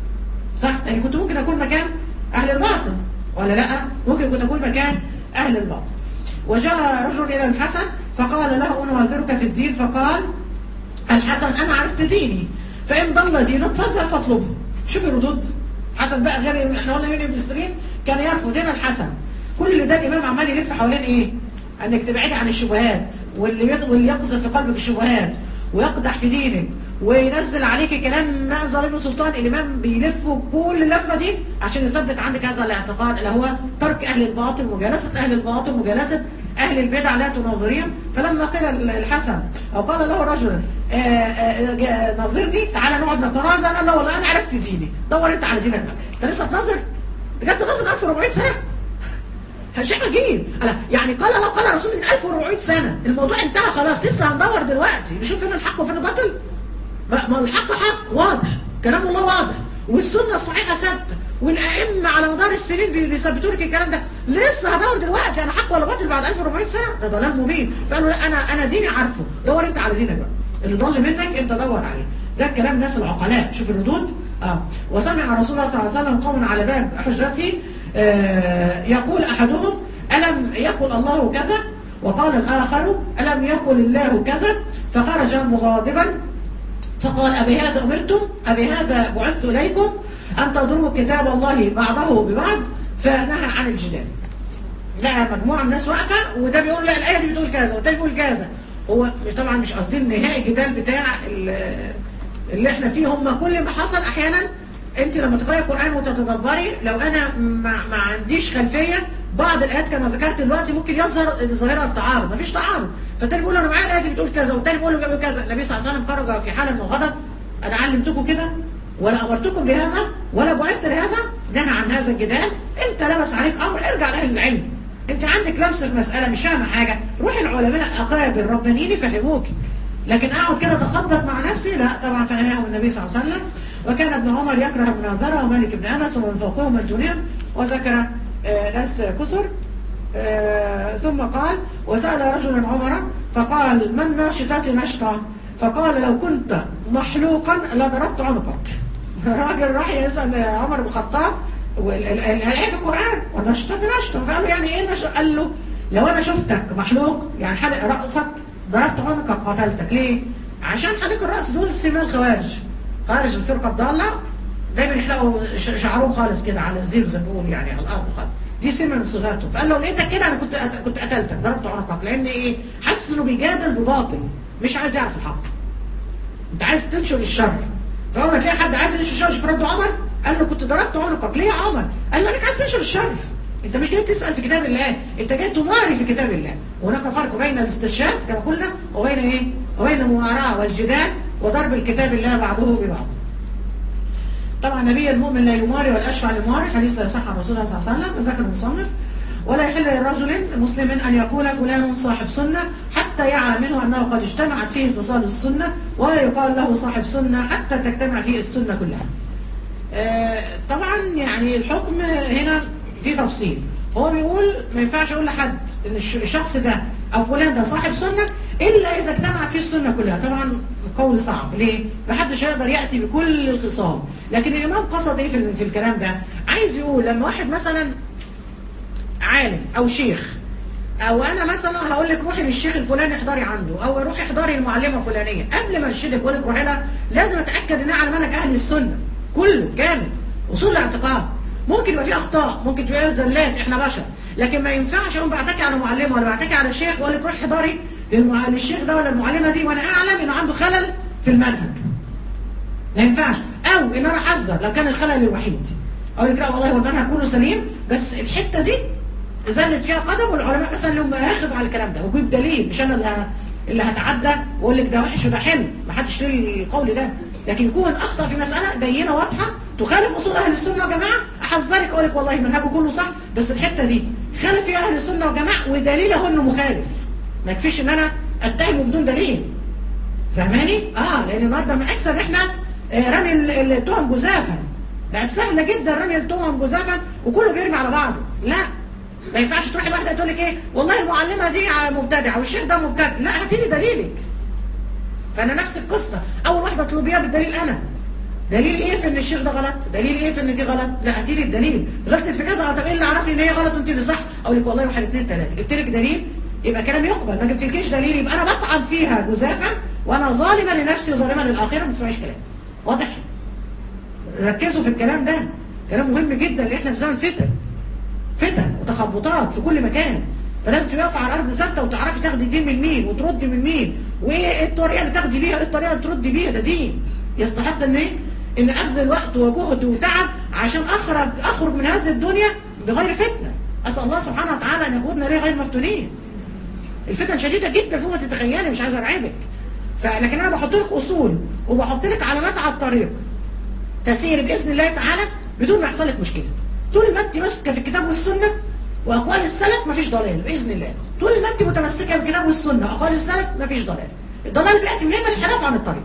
صح يعني كنت ممكن اكون مكان اهل الباطل ولا لا ممكن كنت اكون مكان اهل الباطل وجاء رجل الى الحسن فقال له انا اعذرك في الدين فقال الحسن انا عرفت ديني فان ضل دينك فاذهب فاطلبه شوف الردود حسن بقى غير احنا قلنا من ابن سيرين كان يرفض هنا الحسن كل اللي ده الامام عمال يلف حوالين ايه انك تبعدي عن الشبهات واللي يد- واللي يقذف في قلبك الشبهات ويقدح في دينك وينزل عليك كلام ما انزل ابن سلطان الامام بيلف كل اللفه دي عشان يثبت عندك هذا الاعتقاد اللي هو ترك اهل الباطل مجالسه اهل الباطل مجالسه اهل البدع لا تناظرين فلما قيل الحسن او قال له رجل آه، آه، جاء ناظرني تعالى نقعد نتناظر قال له والله انا عرفت ديني دور انت على دينك بقى انت لسه تناظر انت جاي تناظر 1400 سنه شيء عجيب ألا يعني قال الله قال رسول من 1400 سنة الموضوع انتهى خلاص لسه هندور دلوقتي نشوف فين الحق وفين الباطل ما ما الحق حق واضح كلام الله واضح والسنة الصحيحة ثابتة والأئمة على مدار السنين بي- بيثبتوا لك الكلام ده لسه هدور دلوقتي أنا حق ولا باطل بعد 1400 سنة ده ضلال مبين فقالوا لا أنا أنا ديني عارفه دور أنت على دينك بقى اللي ضل منك أنت دور عليه ده كلام الناس العقلاء شوف الردود اه وسمع رسول الله صلى الله عليه وسلم قوم على باب حجرته آه يقول أحدهم ألم يقل الله كذا وقال الآخر ألم يقل الله كذا فخرج مغاضبا فقال أبي هذا أمرتم أبي هذا بعثت إليكم أن تضربوا كتاب الله بعضه ببعض فنهى عن الجدال لقى مجموعة من الناس واقفة وده بيقول لا الآية دي بتقول كذا وده بيقول كذا هو طبعا مش قاصدين نهائي الجدال بتاع ال- اللي احنا فيه هم كل ما حصل أحيانا انت لما تقرأي القرآن وتتدبري لو أنا ما, ما عنديش خلفية بعض الآيات كما ذكرت دلوقتي ممكن يظهر ظاهرة التعارض مفيش تعارض فالتاني بيقول أنا معايا الآية دي بتقول كذا والتاني بيقول له كذا النبي صلى الله عليه وسلم خرج في حالة من الغضب أنا علمتكم كده ولا أمرتكم بهذا ولا بعثت لهذا نهى عن هذا الجدال أنت لبس عليك أمر ارجع لأهل العلم أنت عندك لمس في مسألة مش فاهمة حاجة روح العلماء أقابل ربانيين يفهموك لكن أقعد كده أتخبط مع نفسي لا طبعا فنهاهم النبي صلى الله عليه وسلم وكان ابن عمر يكره المناظرة ومالك بن أنس ومن فوقهم من دونهم وذكر آه، ناس كسر آه، ثم قال وسأل رجل عمر فقال من ناشطات نشطة فقال لو كنت محلوقا لضربت عنقك راجل راح يسأل عمر بن الخطاب الآية في القرآن والنشطات نشطة فقال له يعني ايه نشطة قال له لو انا شفتك محلوق يعني حلق رأسك ضربت عنقك قتلتك ليه عشان حلق الرأس دول سماء الخوارج خارج الفرقة الضالة دايما يحلقوا ش- شعرهم خالص كده على الزير زي ما بيقول يعني على الارض خالص دي سمه من صغارته فقال له لقيتك كده انا كنت أت- كنت قتلتك ضربت عنقك لان ايه حاسس انه بيجادل بباطل مش عايز يعرف الحق انت عايز تنشر الشر فاول ما تلاقي حد عايز ينشر الشر شوف رد عمر قال له كنت ضربت عنقك ليه يا عمر قال له انك عايز تنشر الشر انت مش جاي تسال في كتاب الله انت جاي تماري في كتاب الله وهناك فرق بين الاسترشاد كما قلنا وبين ايه وبين المماراه والجدال وضرب الكتاب الله بعضه ببعض طبعا نبي المؤمن لا يماري ولا اشفع لماري حديث لا يصح عن رسول الله صلى الله عليه وسلم ذكر المصنف ولا يحل لرجل مسلم ان يقول فلان صاحب سنه حتى يعلم منه انه قد اجتمعت فيه خصال السنه ولا يقال له صاحب سنه حتى تجتمع فيه السنه كلها. آه، طبعا يعني الحكم هنا في تفصيل هو بيقول ما ينفعش اقول لحد ان الش- الشخص ده او فلان ده صاحب سنه الا اذا اجتمعت فيه السنه كلها طبعا قول صعب ليه ما حدش هيقدر ياتي بكل الخصال لكن الامام قصد ايه في, ال- في الكلام ده عايز يقول لما واحد مثلا عالم او شيخ او انا مثلا هقول لك روحي للشيخ الفلاني احضري عنده او روحي احضري المعلمه فلانيه قبل ما ارشدك واقول لك روحي لها لازم اتاكد انها على منهج اهل السنه كله كامل اصول الاعتقاد ممكن يبقى في اخطاء ممكن تبقى زلات احنا بشر لكن ما ينفعش اقوم بعتكي على معلمه ولا بعتكي على شيخ واقول لك روحي احضري للمع... للشيخ ده ولا المعلمه دي وانا اعلم انه عنده خلل في المنهج ما ينفعش او ان انا احذر لو كان الخلل الوحيد اقول لك لا والله هو المنهج كله سليم بس الحته دي زلت فيها قدم والعلماء مثلا لهم ياخذ على الكلام ده وجود دليل مش انا اللي ه... اللي هتعدى واقول لك ده وحش وده حلو ما حدش ليه القول ده لكن يكون اخطا في مساله بينه واضحه تخالف اصول اهل السنه والجماعه احذرك اقول لك والله منهجه كله صح بس الحته دي خالف فيها اهل السنه والجماعه ودليله انه مخالف ما يكفيش ان انا اتهمه بدون دليل فاهماني؟ اه لان النهارده من اكثر احنا آه، رمي ال- التهم جزافا بقت سهله جدا رمي التهم جزافا وكله بيرمي على بعضه لا ما ينفعش تروحي واحده تقول لك ايه والله المعلمه دي ع- مبتدعه والشيخ ده مبتدع لا هاتي لي دليلك فانا نفس القصه اول واحده اطلبيها بالدليل انا دليل ايه في ان الشيخ ده غلط دليل ايه في ان دي غلط لا هاتي لي الدليل غلطت في كذا اه طب ايه اللي عرفني ان هي غلط وانت اللي صح اقول لك والله واحد اثنين ثلاثه جبت لك دليل يبقى كلام يقبل ما جبتلكيش دليل يبقى انا بطعن فيها جزافا وانا ظالمه لنفسي وظالمه للاخره ما تسمعيش كلام واضح ركزوا في الكلام ده كلام مهم جدا لان احنا في زمن فتن فتن وتخبطات في كل مكان فلازم تبقى واقفه على الارض ثابته وتعرفي تاخدي الدين من مين وتردي من مين وايه الطريقه اللي تاخدي بيها ايه الطريقه اللي تردي بيها ده دين يستحق ان ايه ان ابذل وقت وجهد وتعب عشان اخرج اخرج من هذه الدنيا بغير فتنه اسال الله سبحانه وتعالى ان يقودنا ليه غير مفتونين الفتن شديده جدا فوق ما تتخيلي مش عايزه ارعبك فلكن انا بحط لك اصول وبحط لك علامات على الطريق تسير باذن الله تعالى بدون ما يحصل لك مشكله طول ما انت ماسكه في الكتاب والسنه واقوال السلف مفيش ضلال باذن الله طول ما انت متمسكه بالكتاب والسنه واقوال السلف مفيش ضلال الضلال بياتي منين من الانحراف عن الطريق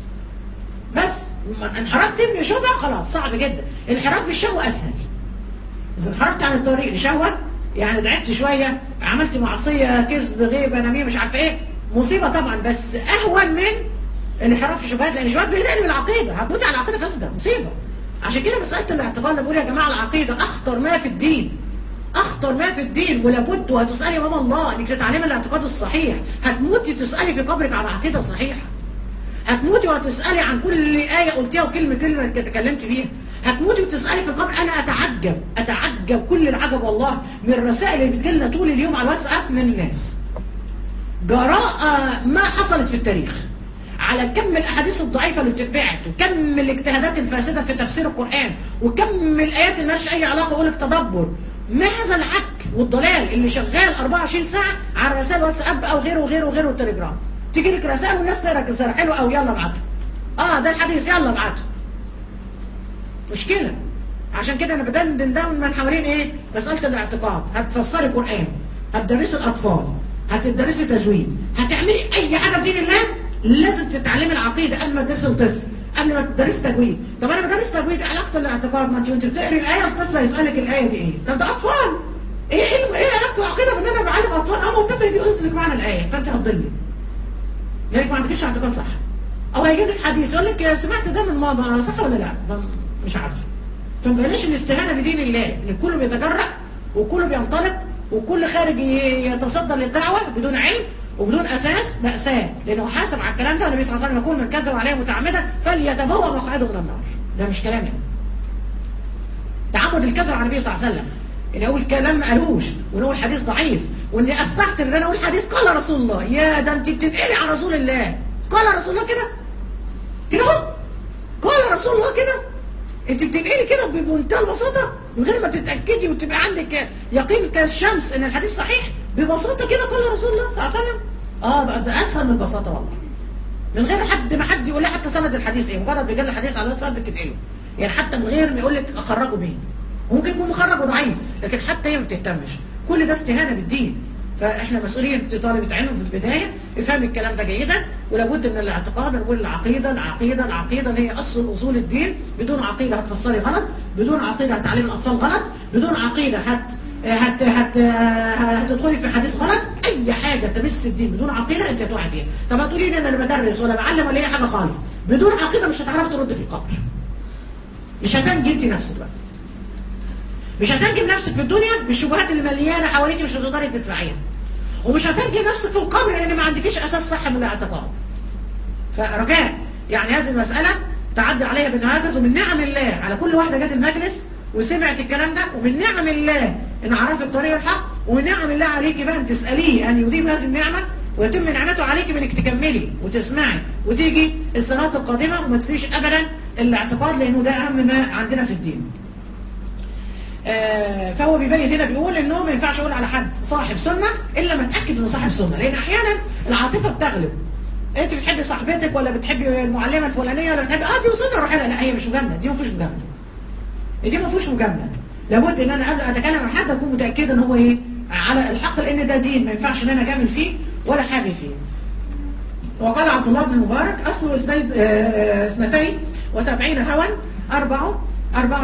بس لما انحرفت من شبهه خلاص صعب جدا الانحراف في الشهوه اسهل اذا انحرفت عن الطريق لشهوه يعني ضعفت شويه عملت معصيه كذب غيبه نميمه مش عارفه ايه مصيبه طبعا بس اهون من الانحراف في الشبهات لان الشبهات بينقل من العقيده هتموتي على العقيده فاسده مصيبه عشان كده مساله الاعتقاد اللي بقول يا جماعه العقيده اخطر ما في الدين اخطر ما في الدين ولابد وهتسالي امام الله انك تتعلمي الاعتقاد الصحيح هتموتي تسالي في قبرك على عقيده صحيحه هتموتي وهتسالي عن كل ايه قلتيها وكلمه كلمه تكلمت بيها هتموتي وتسالي في القبر انا اتعجب اتعجب كل العجب والله من الرسائل اللي بتجيلنا طول اليوم على الواتساب من الناس جراءة ما حصلت في التاريخ على كم الاحاديث الضعيفه اللي بتتبعت وكم الاجتهادات الفاسده في تفسير القران وكم الايات اللي مالهاش اي علاقه يقول لك تدبر ما هذا العك والضلال اللي شغال 24 ساعه على رسائل واتساب او غيره وغيره وغيره والتليجرام تيجي لك رسائل والناس تقرا الرساله حلوه قوي يلا ابعتها اه ده الحديث يلا ابعته مشكله عشان كده انا بدندن دايما حوالين ايه مساله الاعتقاد هتفسري قران هتدرسي الاطفال هتدرسي تجويد هتعملي اي حاجه في دين الله لازم تتعلمي العقيده قبل ما تدرسي الطفل قبل ما تدرسي تجويد طب انا بدرس تجويد علاقه الاعتقاد ما انت وانت بتقري الايه الطفل هيسالك الايه دي ايه طب ده اطفال ايه ايه ايه علاقه العقيده بان انا بعلم اطفال اه ما هو الطفل بيقول لك معنى الايه فانت هتضلي لانك ما عندكش اعتقاد صح او هيجيب لك حديث يقول لك سمعت ده من ماما صح ولا لا مش عارفه فمبلاش الاستهانه بدين الله ان كله بيتجرأ وكله بينطلق وكل خارج ي- يتصدى للدعوه بدون علم وبدون اساس ماساه لانه حاسب على الكلام ده والنبي صلى الله عليه وسلم يقول من كذب عليه متعمدا فليتبوأ مقعده من النار ده مش كلام يعني تعمد الكذب على النبي صلى الله عليه وسلم ان اقول كلام ما قالوش وان اقول حديث ضعيف واني استهتر ان انا اقول حديث قال رسول الله يا ده انت بتنقلي عن رسول الله قال رسول الله كده كده اهو قال رسول الله كده انت بتنقلي كده بمنتهى البساطه من غير ما تتاكدي وتبقى عندك يقين كالشمس ان الحديث صحيح ببساطه كده قال رسول الله صلى الله عليه وسلم اه بقى ده اسهل من البساطه والله من غير حد ما حد يقول لها حتى سند الحديث ايه مجرد بيجي لها حديث على الواتساب بتنقله يعني حتى من غير ما يقول لك اخرجه مين ممكن يكون مخرج وضعيف لكن حتى هي ما بتهتمش كل ده استهانه بالدين فاحنا مسؤولين طالبة علم في البدايه افهمي الكلام ده جيدا ولابد من الاعتقاد نقول العقيده العقيده العقيده اللي هي اصل اصول الدين بدون عقيده هتفسري غلط بدون عقيده هتعلمي الاطفال غلط بدون عقيده هت هت هت هتدخلي في حديث غلط اي حاجه تمس الدين بدون عقيده انت هتقعي فيها طب هتقولي لي انا اللي بدرس ولا بعلم ولا اي حاجه خالص بدون عقيده مش هتعرفي ترد في القبر مش هتنجي انت نفسك بقى مش هتنجي نفسك في الدنيا بالشبهات اللي مليانه حواليك مش هتقدري تدفعيها ومش هتنجي نفسك في القبر لان ما عندكيش اساس صح من الاعتقاد فرجاء يعني هذه المساله تعدي عليها بالهاجس ومن نعم الله على كل واحده جت المجلس وسمعت الكلام ده ومن نعم الله ان عرفت طريق الحق ومن نعم الله عليك بقى ان تساليه ان يديم هذه النعمه ويتم نعمته عليك انك تكملي وتسمعي وتيجي السنوات القادمه وما تسيبش ابدا الاعتقاد لانه ده اهم ما عندنا في الدين. آه، فهو بيبين هنا بيقول انه ما ينفعش اقول على حد صاحب سنه الا ما اتاكد انه صاحب سنه لان احيانا العاطفه بتغلب انت بتحبي صاحبتك ولا بتحبي المعلمه الفلانيه ولا بتحبي اه دي وصلنا روحي لها لا هي مش مجامله دي ما فيهوش مجامله دي ما فيهوش مجامله لابد ان انا قبل اتكلم عن حد اكون متاكده ان هو ايه على الحق لان ده دين ما ينفعش ان انا اجامل فيه ولا حاجه فيه وقال عبد الله بن المبارك اصل اثنين- آه، اثنتين وسبعين هوا اربع اربعه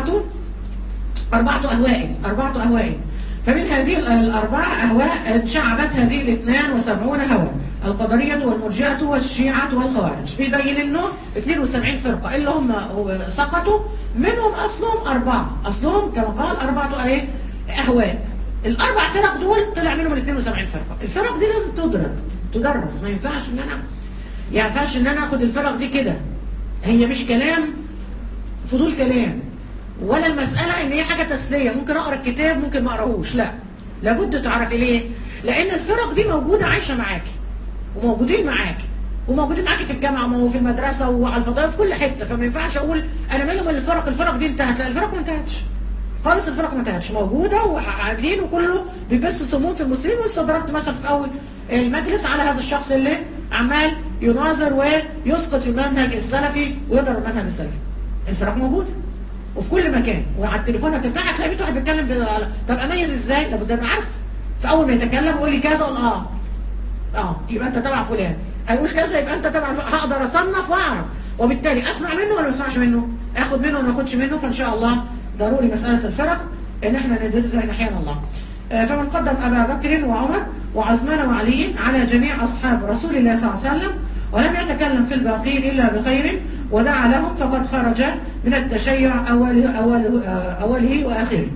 أربعة أهواء أربعة أهواء فمن هذه الأربعة أهواء شعبت هذه الاثنان وسبعون هوى القدرية والمرجئة والشيعة والخوارج بيبين إنه 72 فرقة اللي هم سقطوا منهم أصلهم أربعة أصلهم كما قال أربعة إيه أهواء الأربع فرق دول طلع منهم ال 72 فرقة الفرق دي لازم تدرس تدرس ما ينفعش إن أنا ما ينفعش إن أنا آخد الفرق دي كده هي مش كلام فضول كلام ولا المسألة ان هي حاجة تسلية ممكن اقرا الكتاب ممكن ما اقراهوش لا لابد تعرفي ليه لان الفرق دي موجودة عايشة معاكي وموجودين معاكي وموجودين معاكي في الجامعة وفي المدرسة وعلى الفضائية في كل حتة فما ينفعش اقول انا مالي من الفرق الفرق دي انتهت لا الفرق ما انتهتش خالص الفرق ما انتهتش موجودة وقاعدين وكله بيبث سموم في المسلمين ولسه ضربت مثل في اول المجلس على هذا الشخص اللي عمال يناظر ويسقط في المنهج السلفي ويضرب المنهج السلفي الفرق موجوده وفي كل مكان وعلى التليفون هتفتحها تلاقي 100 واحد بيتكلم ب... طب اميز ازاي؟ لابد ابقى عارف فاول ما يتكلم يقول لي كذا اقول اه اه يبقى انت تبع فلان هيقول كذا يبقى انت تبع فلان. هقدر اصنف واعرف وبالتالي اسمع منه ولا ما اسمعش منه؟ اخد منه ولا ما اخدش منه فان شاء الله ضروري مساله الفرق ان احنا ندرسها ان احيانا الله. آه، فمن قدم ابا بكر وعمر وعثمان وعلي على جميع اصحاب رسول الله صلى الله عليه وسلم ولم يتكلم في الباقين الا بخير ودعا لهم فقد خرج من التشيع اوله اوله, آه، أوله واخره.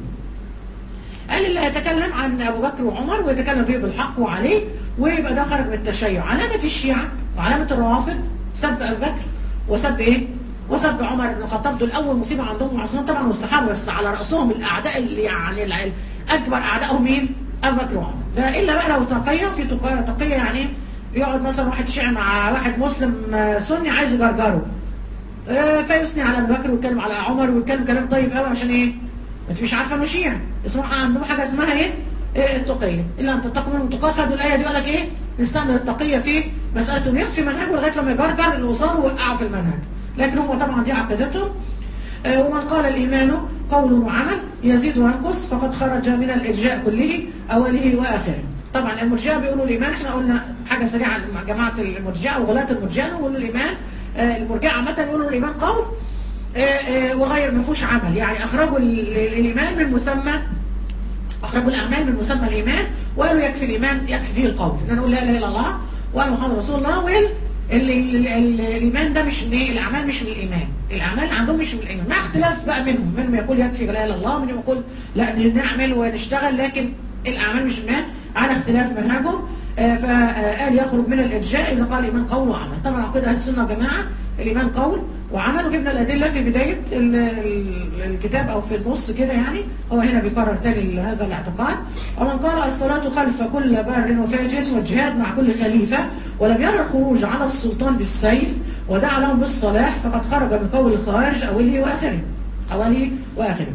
قال اللي هيتكلم عن ابو بكر وعمر ويتكلم به بالحق وعليه ويبقى ده خرج من التشيع علامه الشيعه وعلامه الروافض سب ابو بكر وسب ايه؟ وسب عمر بن الخطاب دول اول مصيبه عندهم معصومين طبعا والصحابه بس على راسهم الاعداء اللي يعني الع- اكبر اعدائهم مين؟ ابو بكر وعمر ده الا بقى لو تقيه في تقيه تقية يعني يقعد مثلا واحد شيعي مع واحد مسلم آه، سني عايز يجرجره آه، فيثني على ابو بكر ويتكلم على عمر ويتكلم كلام طيب قوي عشان ايه؟ ما انت مش عارفه انه شيعي اسمها عندهم حاجه اسمها ايه؟ إيه التقيه الا ان تتقوا منهم تقاه خدوا الايه دي قال لك ايه؟ نستعمل التقيه في مساله انه يخفي منهجه لغايه لما يجرجر اللي قصاده ويوقعه في المنهج لكن هم طبعا دي عقيدتهم آه، ومن قال الايمان قول وعمل يزيد وينقص فقد خرج من الارجاء كله اوله واخره طبعا المرجئه بيقولوا الايمان احنا قلنا حاجه سريعه مع جماعه المرجئه وغلاة المرجئه يقولوا الايمان آه، المرجئه عامه يقولوا الايمان قول آه، آه، وغير ما فيهوش عمل يعني اخرجوا ال- ال- الايمان من مسمى اخرجوا الاعمال من مسمى الايمان وقالوا يكفي الايمان يكفي فيه القول ان انا اقول لا اله الا الله وانا محمد رسول الله وال ال- ال- ال- الايمان ده مش من ايه الاعمال مش من الايمان الاعمال عندهم مش من الايمان مع اختلاف بقى منهم منهم يقول يكفي لا اله الا الله منهم يقول لا نعمل ونشتغل لكن الاعمال مش الايمان على اختلاف منهجهم آه، فقال يخرج من الارجاء اذا قال الايمان قول وعمل طبعا عقيده اهل السنه والجماعه الايمان قول وعمل وجبنا الادله في بدايه ال- ال- الكتاب او في النص كده يعني هو هنا بيكرر تاني هذا الاعتقاد ومن قال الصلاه خلف كل بار وفاجر والجهاد مع كل خليفه ولم يرى الخروج على السلطان بالسيف ودعا لهم بالصلاح فقد خرج من قول الخوارج اوله واخره اوله واخره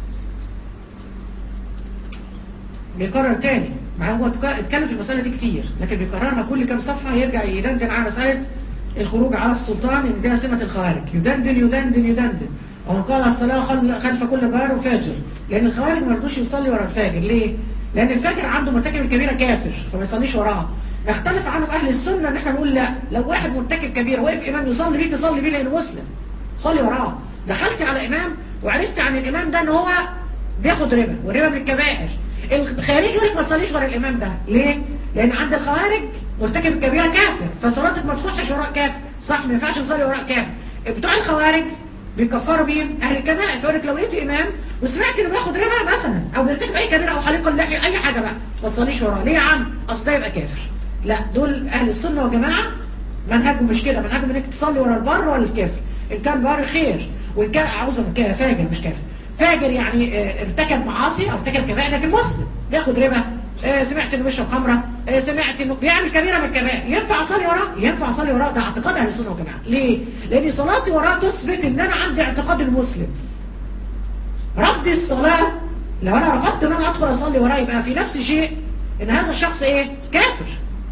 بيكرر تاني مع هو اتك- اتكلم في المسألة دي كتير لكن بيكررها كل كام صفحة يرجع يدندن على مسألة الخروج على السلطان ان دي سمة الخوارج يدندن يدندن يدندن ومن قال الصلاة خل- خلف كل بار وفاجر لأن الخوارج ما رضوش يصلي ورا الفاجر ليه؟ لأن الفاجر عنده مرتكب الكبيرة كافر فما يصليش وراه نختلف عنهم أهل السنة إن احنا نقول لا لو واحد مرتكب كبيرة وقف إمام يصلي بيك يصلي بيه لأنه مسلم صلي وراه دخلت على إمام وعرفت عن الإمام ده إن هو بياخد ربا والربا من الكبائر الخارجي يقول لك ما تصليش ورا الامام ده ليه لان عند الخوارج مرتكب الكبيره كافر فصلاتك ما تصحش وراء كافر صح ما ينفعش نصلي وراء كافر بتوع الخوارج بيكفروا مين اهل الكبائر فيقول لك لو لقيت امام وسمعت انه بياخد ربا مثلا او بيرتكب اي كبيره او حليقه اللحيه اي حاجه بقى ما تصليش وراه ليه يا عم اصل ده يبقى كافر لا دول اهل السنه والجماعه منهجهم مش كده منهجهم انك تصلي ورا البر ولا الكافر ان كان بر خير وان كان عاوز كده فاجر مش كافر فاجر يعني آه، ارتكب معاصي او ارتكب كبائر لكن مسلم بياخد ربا آه، سمعت انه بيشرب خمره آه، سمعت انه بيعمل كبيره من الكبائر ينفع اصلي وراه ينفع اصلي وراه ده اعتقاد اهل السنه والجماعه ليه لان صلاتي وراه تثبت ان انا عندي اعتقاد المسلم رفض الصلاه لو انا رفضت ان انا ادخل اصلي وراه يبقى في نفس شيء ان هذا الشخص ايه كافر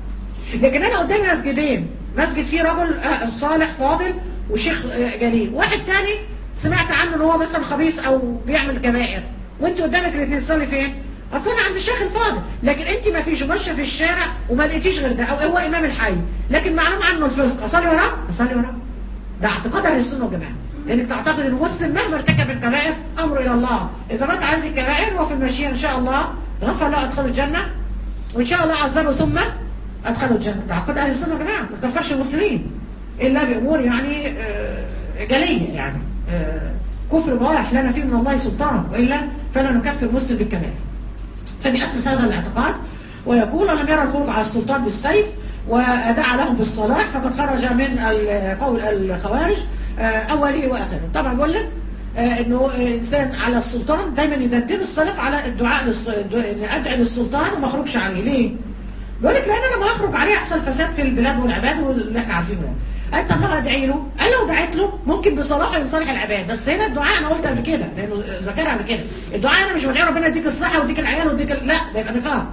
لكن انا قدامي مسجدين مسجد فيه رجل آه، صالح فاضل وشيخ آه، جليل واحد تاني سمعت عنه ان هو مثلا خبيث او بيعمل كبائر وانت قدامك الاثنين تصلي فين اصل انا عند الشيخ الفاضل لكن انت ما فيش ماشيه في الشارع وما لقيتيش غير ده او هو امام الحي لكن معلوم عنه الفسق اصلي وراه اصلي وراه ده اعتقاد اهل السنه والجماعه انك تعتقد ان المسلم مهما ارتكب الكبائر امره الى الله اذا مات عايز الكبائر وفي المشيئه ان شاء الله غفر له ادخله الجنه وان شاء الله عذبه ثم ادخله الجنه ده عقيده اهل السنه يا جماعه ما تكفرش المسلمين الا بامور يعني آه، جليه يعني آه، كفر بواح لنا فيه من الله سلطان والا فلا نكفر مسلم بالكبائر فبيأسس هذا الاعتقاد ويقول لم يرى الخروج على السلطان بالسيف ودعا لهم بالصلاح فقد خرج من ال- قول الخوارج آه، اوله واخره طبعا بقول لك آه، انه انسان على السلطان دايما يندم السلف على الدعاء للص... ان ادعي للسلطان وما اخرجش عليه ليه؟ بيقول لك لان انا ما اخرج عليه يحصل فساد في البلاد والعباد واللي احنا عارفينه ده قال طب ما ادعي له قال لو دعيت له ممكن بصلاحه ينصلح العباد بس هنا الدعاء انا قلت قبل كده لانه ذكرها قبل كده الدعاء انا مش بدعي ربنا يديك الصحه ويديك العيال ويديك ال- لا ده يبقى نفاق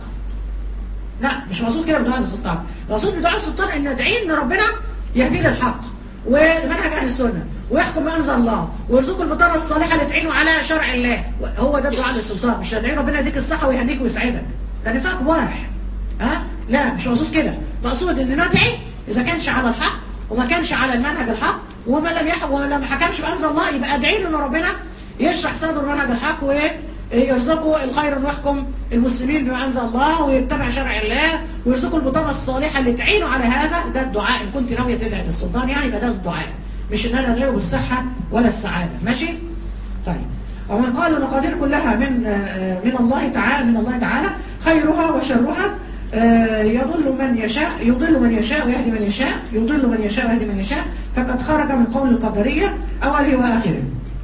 لا مش مقصود كده بدعاء السلطان مقصود بدعاء السلطان ان ندعيه ان ربنا يهديه للحق ومنهج اهل السنه ويحكم ما انزل الله ويرزقه البطانه الصالحه اللي تعينه على شرع الله هو ده الدعاء للسلطان مش ندعي ربنا يديك الصحه ويهديك ويسعدك ده نفاق واح ها لا مش مقصود كده مقصود ان ندعي اذا كانش على الحق وما كانش على المنهج الحق وما لم يحكم وما لم حكمش بانزل الله يبقى ادعي له ان ربنا يشرح صدر منهج الحق ويرزقه الخير انه يحكم المسلمين بما انزل الله ويتبع شرع الله ويرزقه البطانه الصالحه اللي تعينه على هذا ده الدعاء ان كنت ناويه تدعي للسلطان يعني يبقى ده الدعاء مش ان انا ادعي له بالصحه ولا السعاده ماشي؟ طيب ومن قال المقادير كلها من آه، من الله تعالى من الله تعالى خيرها وشرها آه، يضل من يشاء يضل من يشاء ويهدي من يشاء يضل من يشاء ويهدي من يشاء فقد خرج من قول القدرية أوله وآخره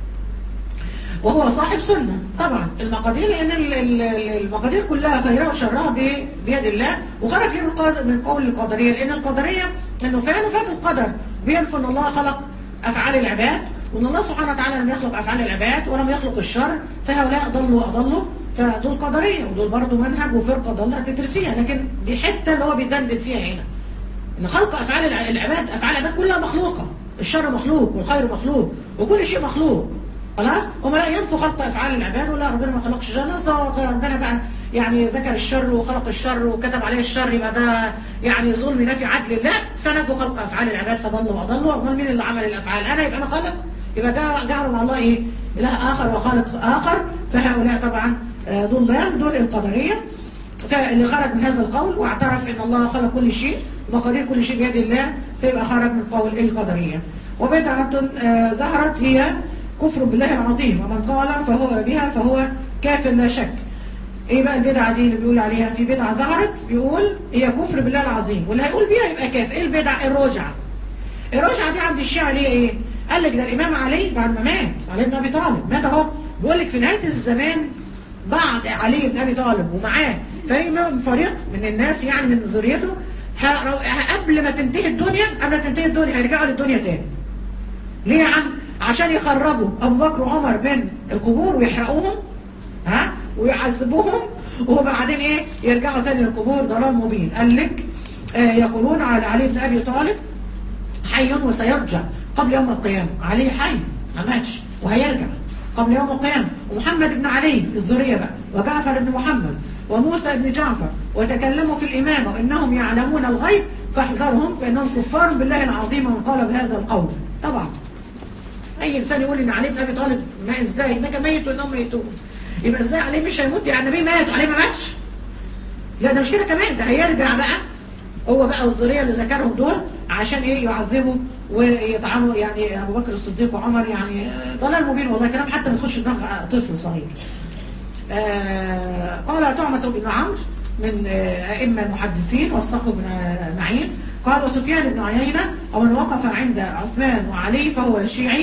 وهو صاحب سنة طبعا المقادير لأن ال- ال- ال- المقادير كلها خيرها وشرها ب- بيد الله وخرج من قاد- من قول القدرية لأن القدرية أنه فعلا فات القدر بينفوا أن الله خلق أفعال العباد وأن الله سبحانه وتعالى لم يخلق أفعال العباد ولم يخلق الشر فهؤلاء ضلوا وأضلوا فدول قدرية ودول برضه منهج وفرقة ضلة تدرسيها لكن دي حتة اللي هو بيدندن فيها هنا ان خلق افعال الع- العباد افعال العباد كلها مخلوقه الشر مخلوق والخير مخلوق وكل شيء مخلوق خلاص هم لا ينفوا خلق افعال العباد ولا ربنا ما خلقش الشر لا ربنا بقى يعني ذكر الشر وخلق الشر وكتب عليه الشر يبقى ده يعني ظلم نافي عدل لا فنفوا خلق افعال العباد فضلوا واضلوا امال مين اللي عمل الافعال انا يبقى انا خالق يبقى جا- جعلوا مع الله ايه اله اخر وخالق اخر فهؤلاء طبعا آه، دول ضيان دول القدريه فاللي خرج من هذا القول واعترف ان الله خلق كل شيء ومقادير كل شيء بيد الله فيبقى خرج من قول القدريه وبدعه آه، ظهرت هي كفر بالله العظيم ومن قال فهو بها فهو كافر لا شك ايه بقى البدعه دي اللي بيقول عليها في بدعه ظهرت بيقول هي كفر بالله العظيم واللي هيقول بيها يبقى كافر ايه البدعه الرجعه الرجعه دي عند الشيعة ليه ايه قال لك ده الامام علي بعد ما مات علي بن ابي طالب مات اهو بيقول لك في نهايه الزمان بعد علي بن ابي طالب ومعاه فريق من فريق من الناس يعني من ذريته ه- ه- قبل ما تنتهي الدنيا قبل ما تنتهي الدنيا هيرجعوا للدنيا تاني ليه يا عم عشان يخرجوا ابو بكر وعمر من القبور ويحرقوهم ها ويعذبوهم وبعدين ايه يرجعوا تاني للقبور ضلال مبين قال لك آه يقولون على علي بن ابي طالب حي وسيرجع قبل يوم القيامة علي حي ما ماتش وهيرجع قبل يوم القيامة ومحمد بن علي الذرية بقى وجعفر بن محمد وموسى بن جعفر وتكلموا في الإمامة وإنهم يعلمون الغيب فاحذرهم فإنهم كفار بالله العظيم ومن قال بهذا القول طبعا أي إنسان يقول إن علي بن أبي طالب ما إزاي ده كان ميت وإنهم ميتون يبقى إزاي علي مش هيموت يعني النبي مات وعلي ما ماتش لا ده مش كده كمان ده هيرجع بقى هو بقى والذريه اللي ذكرهم دول عشان ايه يعذبوا ويطعنوا يعني ابو بكر الصديق وعمر يعني آه، ضلال مبين والله كلام حتى ما تخش دماغ طفل صغير. آه قال طعمة بن عمرو من آه، ائمه المحدثين والصقر بن آه، معين قال وسفيان بن عيينه ومن وقف عند عثمان وعلي فهو شيعي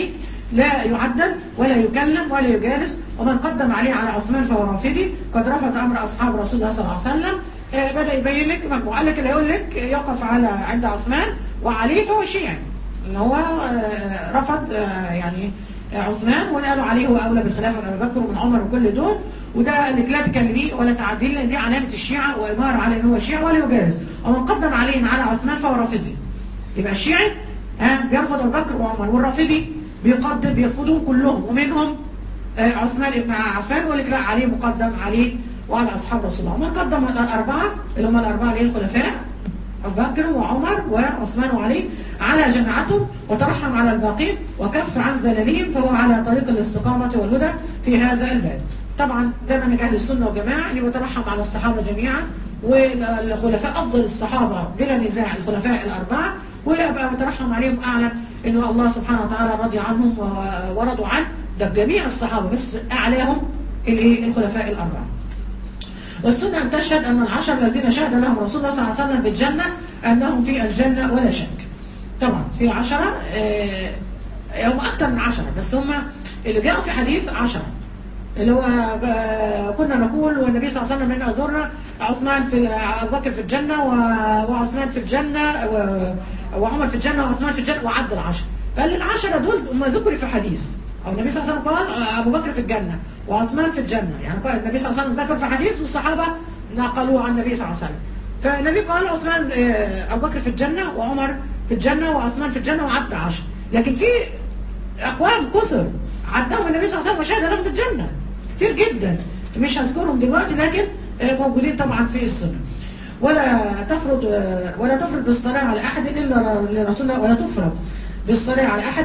لا يعدل ولا يكلم ولا يجالس ومن قدم عليه على عثمان فهو رافضي قد رفض امر اصحاب رسول الله صلى الله عليه وسلم آه، بدا يبين لك مجموعه قال لك اللي يقول لك يقف على عند عثمان وعليه فهو شيعي اللي هو آه، رفض آه، يعني عثمان وقالوا عليه هو اولى بالخلافه من ابي بكر ومن عمر وكل دول وده قال لك لا تكلميه ولا تعدلي لان دي علامه الشيعه واماره على ان هو شيعي ولا يجالس ومن قدم عليه على عثمان فهو رافضي يبقى الشيعي ها بيرفض ابو بكر وعمر والرافضي بيقدم بيرفضهم كلهم ومنهم آه، عثمان بن عفان ويقول لك لا عليه مقدم عليه وعلى اصحاب رسول الله ومن قدم الاربعه اللي هم الاربعه اللي هي الخلفاء ابو بكر وعمر وعثمان وعلي على جماعتهم وترحم على الباقين وكف عن ذلالهم فهو على طريق الاستقامه والهدى في هذا الباب. طبعا ده منهج اهل السنه والجماعه ان يترحم على الصحابه جميعا والخلفاء افضل الصحابه بلا نزاع الخلفاء الاربعه ويبقى مترحم عليهم اعلم انه الله سبحانه وتعالى رضي عنهم و- ورضوا عنه ده جميع الصحابه بس اعلاهم الايه الخلفاء الاربعه. والسنة أن تشهد أن العشر الذين شهد لهم رسول الله صلى الله عليه وسلم بالجنة أنهم في الجنة ولا شك طبعا في عشرة آه، هم أكثر من عشرة بس هم اللي جاءوا في حديث عشرة اللي هو آه، كنا نقول والنبي صلى الله عليه وسلم من أزورنا عثمان في أبو بكر في الجنة و- وعثمان في الجنة و- وعمر في الجنة وعثمان في الجنة وعد العشرة فقال العشرة دول هم ذكروا في حديث أو النبي صلى الله عليه وسلم قال آه، أبو بكر في الجنة وعثمان في الجنة يعني قال النبي صلى الله عليه وسلم ذكر في حديث والصحابة نقلوه عن النبي صلى الله عليه وسلم فالنبي قال عثمان آه، أبو بكر في الجنة وعمر في الجنة وعثمان في الجنة وعد عشرة لكن في أقوام كثر عدهم النبي صلى الله عليه وسلم وشهد لهم بالجنة كتير جدا مش هذكرهم دلوقتي لكن آه، موجودين طبعا في السنة ولا تفرض آه، ولا تفرض بالصلاة على أحد إلا لرسول الله ولا تفرض بالصلاة على أحد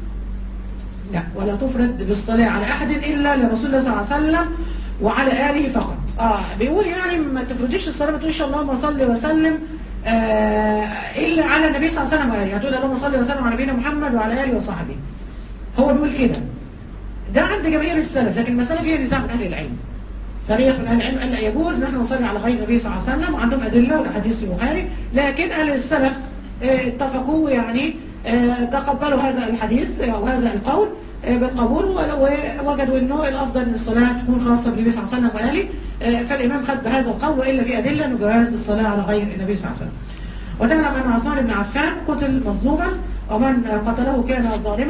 لا ولا تفرض بالصلاة على أحد إلا لرسول الله صلى الله عليه وسلم وعلى آله فقط اه بيقول يعني ما تفرضيش الصلاة ما تقولش اللهم صل وسلم آه إلا على النبي صلى الله عليه وسلم وآله يعني تقول اللهم صل وسلم على نبينا محمد وعلى آله وصحبه هو بيقول كده ده عند جماهير السلف لكن المسألة فيها نزاع من أهل العلم فريق من أهل العلم قال لا يجوز نحن نصلي على غير النبي صلى الله عليه وسلم وعندهم أدلة والأحاديث في البخاري لكن أهل السلف آه، اتفقوا يعني آه، تقبلوا هذا الحديث آه، أو هذا القول آه، بالقبول ول- ووجدوا انه الافضل ان الصلاه تكون خاصه بالنبي صلى الله عليه وسلم واله آه، فالامام خد بهذا القول والا في ادله انه جواز الصلاه على غير النبي صلى الله عليه وسلم. وتعلم ان عثمان بن عفان قتل مظلوما ومن آه، قتله كان ظالما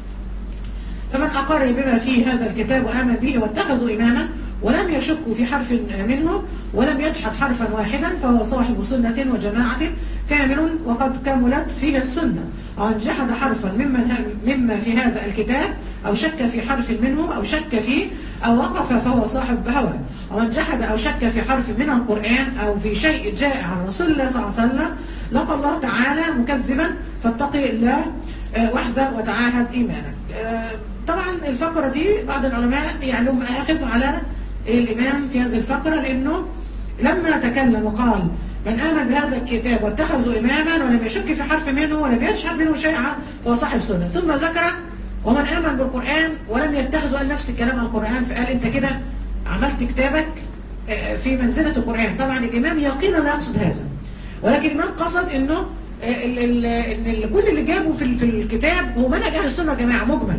فمن أقر بما فيه هذا الكتاب وآمن به واتخذوا إماما ولم يشكوا في حرف منه ولم يجحد حرفا واحدا فهو صاحب سنة وجماعة كامل وقد كملت فيه السنة ومن جحد حرفا ممن مما في هذا الكتاب أو شك في حرف منه أو شك فيه أو وقف فهو صاحب هوى ومن جحد أو شك في حرف من القرآن أو في شيء جاء عن رسول الله صلى الله عليه وسلم لقى الله تعالى مكذبا فاتقي الله آه، واحذر وتعاهد إيمانك آه، طبعا الفقرة دي بعض العلماء يعني لهم أخذ على الإمام في هذه الفقرة لأنه لما تكلم وقال من آمن بهذا الكتاب واتخذوا إماما ولم يشك في حرف منه ولم يجحد منه شيئا فهو صاحب سنة ثم ذكر ومن آمن بالقرآن ولم يتخذوا قال نفس الكلام عن القرآن فقال أنت كده عملت كتابك آه، في منزلة القرآن طبعا الإمام يقينا لا يقصد هذا ولكن الإمام قصد أنه آه، ال- ال- ان ال- كل اللي جابه في ال- في الكتاب هو منهج اهل السنه يا جماعه مجمل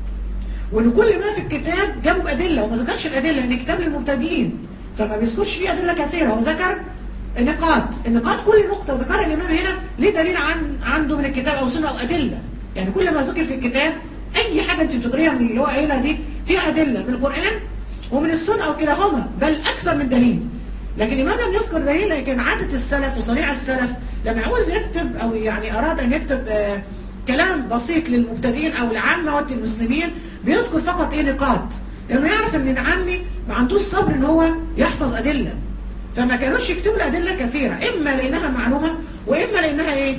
وان كل ما في الكتاب جابوا بادله وما ذكرش الادله ان كتاب للمبتدئين فما بيذكرش فيه ادله كثيره هو ذكر النقاط النقاط كل نقطه ذكرها الامام هنا ليه دليل عن عنده من الكتاب او سنه او ادله يعني كل ما ذكر في الكتاب اي حاجه انت بتقريها من اللي هو قايلها دي فيها ادله من القران ومن السنه او كلاهما بل اكثر من دليل لكن الإمام لم يذكر دليل لكن عادة السلف وصنيع السلف لما يعوز يكتب أو يعني أراد أن يكتب آه، كلام بسيط للمبتدئين أو لعامة المسلمين بيذكر فقط إيه نقاط لأنه يعرف إن العامي ما عندوش صبر إن هو يحفظ أدلة فما كانوش يكتبوا الأدلة كثيرة إما لأنها معلومة وإما لأنها إيه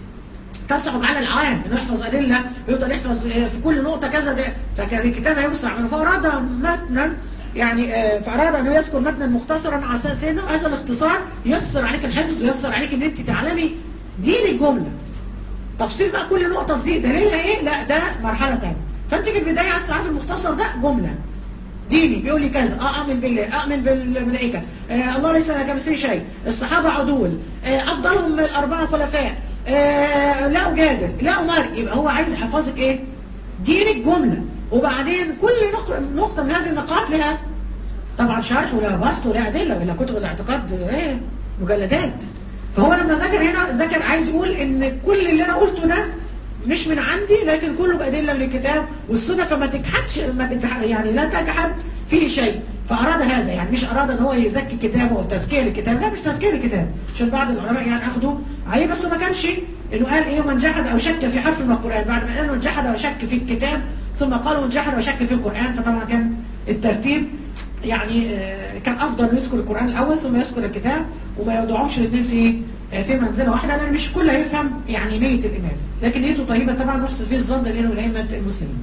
تصعب على العام انه يحفظ ادله ويفضل يحفظ آه، في كل نقطه كذا ده فكان الكتاب هيوسع منه فاراد متنا يعني آه، فاراد ان يذكر متنا مختصرا على اساس انه هذا الاختصار ييسر عليك الحفظ وييسر عليك ان انت تعلمي دين الجمله تفصيل بقى كل نقطه في دي دليلها ايه لا ده مرحله ثانيه فانت في البدايه عايز تعرفي المختصر ده جمله ديني بيقول لي كذا اه اؤمن بالله اؤمن بالملائكه آه الله ليس كمثله شيء الصحابه عدول آه افضلهم الاربعه الخلفاء آه لا اجادل لا امر يبقى هو عايز يحفظك ايه دي الجمله وبعدين كل نقطه نقطه من هذه النقاط لها طبعا شرح ولا بسط ولا ادله ولا كتب الاعتقاد ايه مجلدات فهو لما ذكر هنا ذكر عايز يقول ان كل اللي انا قلته ده مش من عندي لكن كله بادله من الكتاب والسنه فما تجحدش ما تجحد يعني لا تجحد فيه شيء فاراد هذا يعني مش اراد ان هو يزكي كتابه او تزكيه للكتاب لا مش تزكيه للكتاب عشان بعض العلماء يعني اخدوا عليه بس ما كانش انه قال ايه من جحد او شك في حرف من القران بعد ما قال من جحد او شك في الكتاب ثم قال من جحد او شك في القران فطبعا كان الترتيب يعني آه، كان افضل يذكر القران الاول ثم يذكر الكتاب وما يوضعهمش الاثنين في آه، في منزله واحده لان مش كله هيفهم يعني نيه الامام لكن نيته طيبه طبعا نحسن فيه الظن لانه من ائمه المسلمين.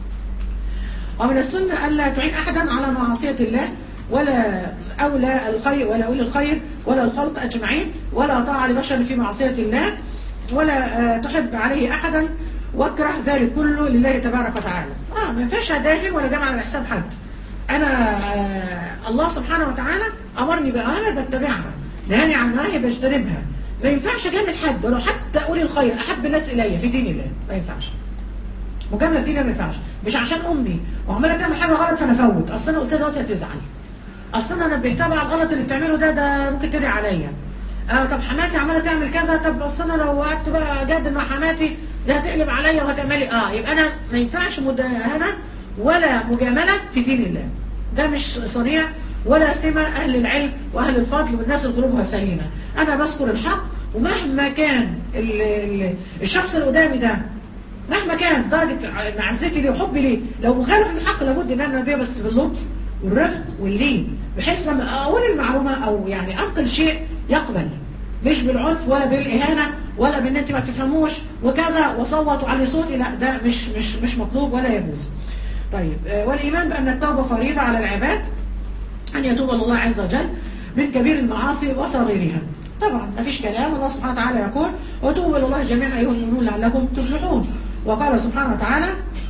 ومن السنه الا تعين احدا على معصيه الله ولا اولى الخير ولا اولي الخير ولا الخلق اجمعين ولا طاعه لبشر في معصيه الله ولا آه، تحب عليه احدا واكره ذلك كله لله تبارك وتعالى. اه ما ينفعش اداهن ولا جمع على حساب حد. انا آه، الله سبحانه وتعالى امرني بامر بتبعها نهاني عن نهي بجتنبها ما ينفعش اجامل حد ولو حتى اقول الخير احب الناس الي في دين الله ما ينفعش مجامله في دين الله ما ينفعش مش عشان امي وعماله تعمل حاجه غلط فانا افوت اصل انا قلت لها دلوقتي هتزعل اصل انا نبهتها بقى على الغلط اللي بتعمله ده ده ممكن تدعي عليا آه طب حماتي عماله تعمل كذا طب اصل انا لو قعدت بقى اجادل مع حماتي ده هتقلب عليا وهتعملي اه يبقى انا ما ينفعش مداهنه ولا مجامله في دين الله ده مش صنيع ولا سمة أهل العلم وأهل الفضل والناس اللي قلوبها سليمة أنا بذكر الحق ومهما كان ال ال الشخص اللي قدامي ده مهما كان درجة معزتي ليه وحبي ليه لو مخالف للحق لابد ان انا انبيه بس باللطف والرفق واللين بحيث لما اقول المعلومة او يعني انقل شيء يقبل مش بالعنف ولا بالاهانة ولا بان انت ما تفهموش وكذا وصوت وعلي صوتي لا ده مش مش مش مطلوب ولا يجوز طيب آه، والايمان بان التوبة فريضة على العباد أن يتوب الله عز وجل من كبير المعاصي وصغيرها طبعا ما فيش كلام الله سبحانه وتعالى يقول وتوبوا إلى الله جميعا أيها المؤمنون لعلكم تفلحون وقال سبحانه وتعالى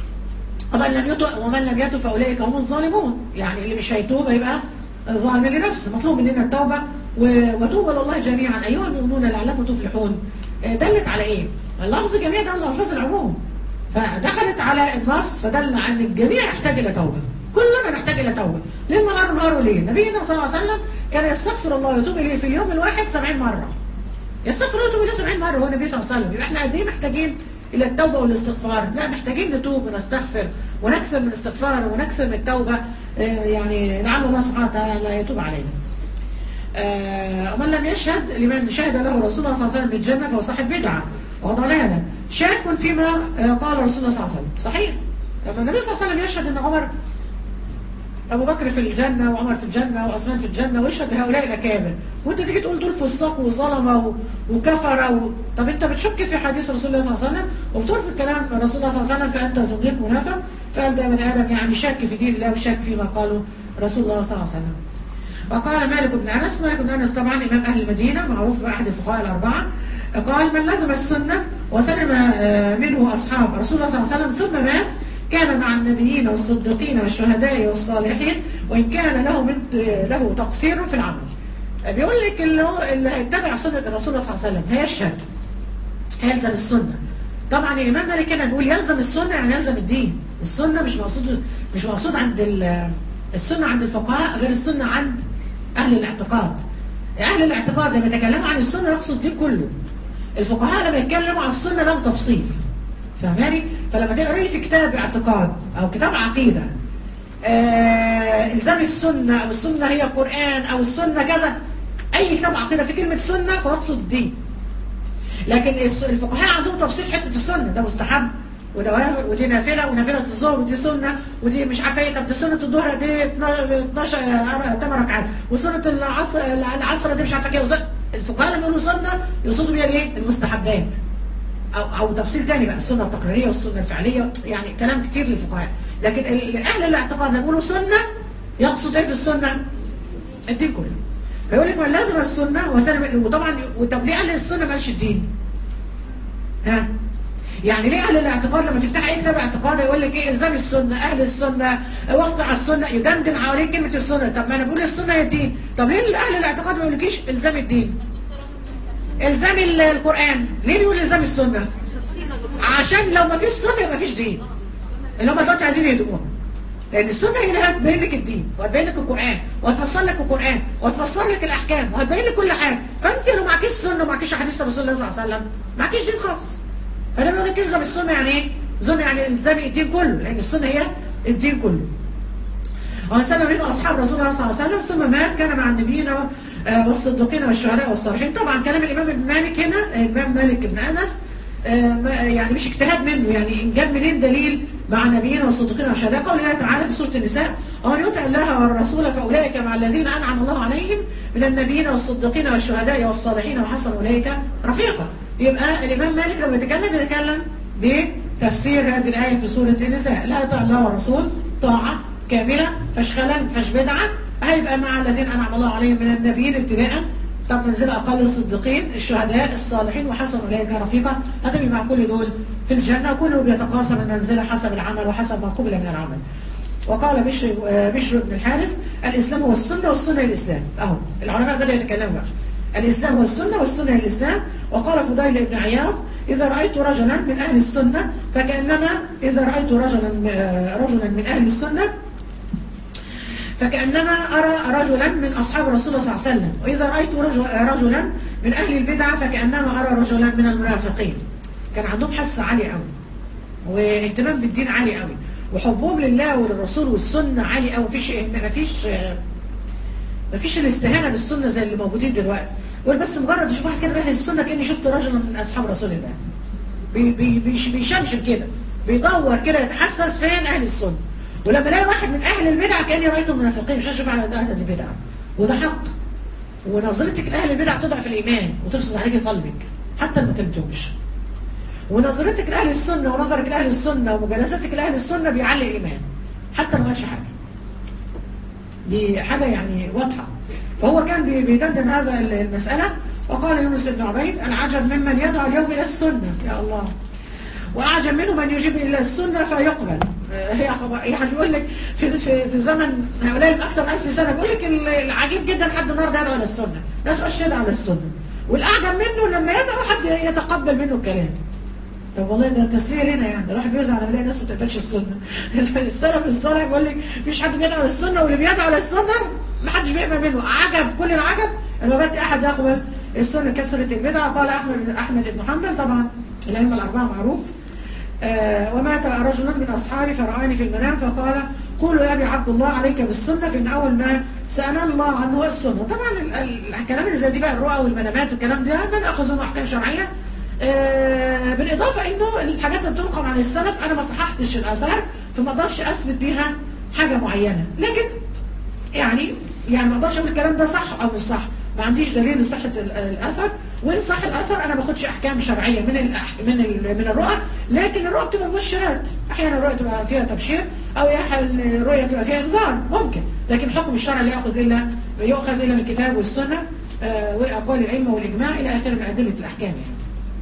ومن لم يتوب ومن لم يتوب فأولئك هم الظالمون يعني اللي مش هيتوب يبقى ظالم لنفسه مطلوب مننا التوبة و- وتوبوا إلى الله جميعا أيها المؤمنون لعلكم تفلحون آه، دلت على إيه؟ اللفظ جميع ده من ألفاظ العموم فدخلت على النص فدل عن الجميع يحتاج إلى توبة كلنا نحتاج إلى توبة ليل نهار نهار وليل نبينا صلى الله عليه وسلم كان يستغفر الله ويتوب إليه في اليوم الواحد 70 مرة يستغفر الله ويتوب إليه 70 مرة هو النبي صلى الله عليه وسلم يبقى احنا قد إيه محتاجين إلى التوبة والاستغفار لا محتاجين نتوب ونستغفر ونكثر من الاستغفار ونكثر من التوبة آه، يعني لعل الله سبحانه وتعالى يتوب علينا آه، ومن لم يشهد لمن شهد له رسول الله صلى الله عليه وسلم بالجنة فهو صاحب بدعة وضلالة شاك فيما آه، قال رسول الله صلى الله عليه وسلم صحيح لما النبي صلى الله عليه وسلم يشهد ان عمر ابو بكر في الجنه وعمر في الجنه وعثمان في الجنه ويشهد هؤلاء الاكابر وانت تيجي تقول دول فساق وظلمه و- وكفره و... طب انت بتشك في حديث رسول الله صلى الله عليه وسلم وبترفض كلام رسول الله صلى الله عليه وسلم فانت صديق منافق فقال ده بني ادم يعني شاك في دين الله وشاك فيما قاله رسول الله صلى الله عليه وسلم وقال مالك بن انس مالك بن انس طبعا امام اهل المدينه معروف احد الفقهاء الاربعه قال من لزم السنه وسلم آه، منه اصحاب رسول الله صلى الله عليه وسلم ثم مات كان مع النبيين والصديقين والشهداء والصالحين وان كان له من له تقصير في العمل بيقول لك اللي هو اللي هيتبع سنه الرسول صلى الله عليه وسلم هيشهد هيلزم السنه طبعا الامام مالك هنا بيقول يلزم السنه يعني يلزم الدين السنه مش مقصود مش مقصود عند ال- السنه عند الفقهاء غير السنه عند اهل الاعتقاد اهل الاعتقاد لما يتكلموا عن السنه يقصد الدين كله الفقهاء لما يتكلموا عن السنه لهم تفصيل فاهماني فلما تقري في كتاب اعتقاد او كتاب عقيده آه الزام السنه او السنه هي قران او السنه كذا اي كتاب عقيده في كلمه سنه فيقصد الدين لكن الس- الفقهاء عندهم تفصيل في حته السنه ده مستحب وده واجب ودي نافله ونافله الظهر ودي سنه ودي مش عارفه ايه طب دي سنه الظهر دي 12 8 ركعات وسنه العصر العصر دي مش عارفه ايه وز- الفقهاء لما يقولوا سنه يقصدوا بيها ايه؟ المستحبات او او تفصيل تاني بقى السنه التقريريه والسنه الفعليه يعني كلام كتير للفقهاء لكن ال- اهل الاعتقاد لما يقولوا سنه يقصد ايه في السنه؟ الدين كله فيقول لك من لازم السنه وسلم وطبعا طب ليه اهل السنه ما قالش الدين؟ ها يعني ليه اهل الاعتقاد لما تفتح اي كتاب اعتقاد يقول لك ايه الزام السنه اهل السنه وافق على السنه يدندن حوالين كلمه السنه طب ما انا بقول السنه هي الدين طب ليه اهل الاعتقاد ما يقولكيش الزام الدين الزام ال- القران ليه بيقول الزام السنه عشان لو ما فيش سنه يبقى ما فيش دين اللي هم دلوقتي عايزين يهدموها لان السنه هي اللي هتبين لك الدين وهتبين لك القران وهتفسر لك القران وهتفسر لك الاحكام وهتبين لك كل حاجه فانت لو معكيش سنه ومعكيش حديث رسول الله صلى الله عليه وسلم معكيش دين خالص فلما يقول لك الزم السنه يعني ايه؟ زم يعني الزمي الدين كله لان السنه هي الدين كله ومن سلم منه اصحاب رسول الله صلى الله عليه وسلم ثم مات كان مع النبيين آه، والصديقين والشهداء والصالحين طبعا كلام الامام ابن مالك هنا الامام مالك بن انس آه، ما- يعني مش اجتهاد منه يعني جاب منين دليل مع نبينا والصديقين والشهداء قول الله تعالى في سوره النساء ومن يطع الله والرسول فاولئك مع الذين انعم الله عليهم من النبيين والصديقين والشهداء والصالحين وحسن اولئك رفيقا يبقى الامام مالك لما يتكلم يتكلم بتفسير هذه الايه في سوره النساء لا يطع الله والرسول طاعه كامله فش خلل فش بدعه هيبقى مع الذين انعم الله عليهم من النبيين ابتداء طب منزلة أقل الصديقين الشهداء الصالحين وحسن أولئك رفيقا هتبقى مع كل دول في الجنة كله بيتقاسم المنزلة حسب العمل وحسب ما قبل من العمل وقال بشر آه، بشر بن الحارث الإسلام هو السنة والسنة الإسلام أهو العلماء بدأوا يتكلموا بقى الإسلام هو السنة والسنة الإسلام وقال فضيل بن عياض إذا رأيت رجلا من أهل السنة فكأنما إذا رأيت رجلا آه، رجلا من أهل السنة فكأنما أرى رجلا من أصحاب رسول الله صلى الله عليه وسلم وإذا رأيت رجل- رجلا من أهل البدعة فكأنما أرى رجلا من المنافقين كان عندهم حس عالي قوي واهتمام بالدين عالي قوي وحبهم لله وللرسول والسنة عالي قوي مفيش مفيش مفيش الاستهانة بالسنة زي اللي موجودين دلوقتي يقول بس مجرد اشوف واحد كده من أهل السنة كأني شفت رجلا من أصحاب رسول الله بي بي بيش- بيشمشم كده بيدور كده يتحسس فين أهل السنة ولما الاقي واحد من أهل البدع كأني رأيت المنافقين مش هشوف على أهل البدع وده حق ونظرتك لأهل البدع تضعف الإيمان وتفسد عليك قلبك حتى ما كنتمش ونظرتك لأهل السنة ونظرك لأهل السنة ومجالستك لأهل السنة بيعلي الإيمان حتى ما قالش حاجة دي حاجة يعني واضحة فهو كان بي- بيدندن هذا المسألة وقال يونس بن عبيد العجب ممن يدعو اليوم إلى السنة يا الله وأعجب منه من يجيب إلى السنة فيقبل آه، هي خبر يعني بيقول لك في في, في زمن هؤلاء من أكثر من 1000 سنة بيقول لك ال- العجيب جدا لحد النهارده يدعو إلى السنة ناس مش يدعو إلى السنة والأعجب منه لما يدعو حد يتقبل منه الكلام طب والله ده تسليه لنا يعني الواحد بيزعل لما يلاقي ناس ما بتقبلش السنه السلف الصالح بيقول لك مفيش حد بيدعو للسنه واللي بيدعو للسنه ما حدش بيقبل منه عجب كل العجب ان وجدت احد يقبل السنه كسرت البدعه قال احمد بن احمد بن حنبل طبعا الائمه الاربعه معروف آه ومات رجل من اصحابي فرآني في المنام فقال قولوا يا ابي عبد الله عليك بالسنه فان اول ما سالنا الله عنه هو السنه طبعا ال- ال- الكلام اللي زي دي بقى الرؤى والمنامات والكلام ده من اخذوا احكام شرعيه آه، بالاضافه انه الحاجات اللي بتنقل عن السلف انا ما صححتش الاثار فما اقدرش اثبت بيها حاجه معينه لكن يعني يعني ما اقدرش اقول الكلام ده صح او مش صح ما عنديش دليل لصحه ال- الاثر وان صح الاثر انا ما باخدش احكام شرعيه من الأح... من ال... من الرؤى لكن الرؤى بتبقى مبشرات احيانا الرؤى تبقى فيها تبشير او احيانا الرؤيه تبقى فيها انذار ممكن لكن حكم الشرع لا ياخذ الا يؤخذ الا من الكتاب والسنه آه، واقوال الائمه والاجماع الى اخره من ادله الاحكام يعني.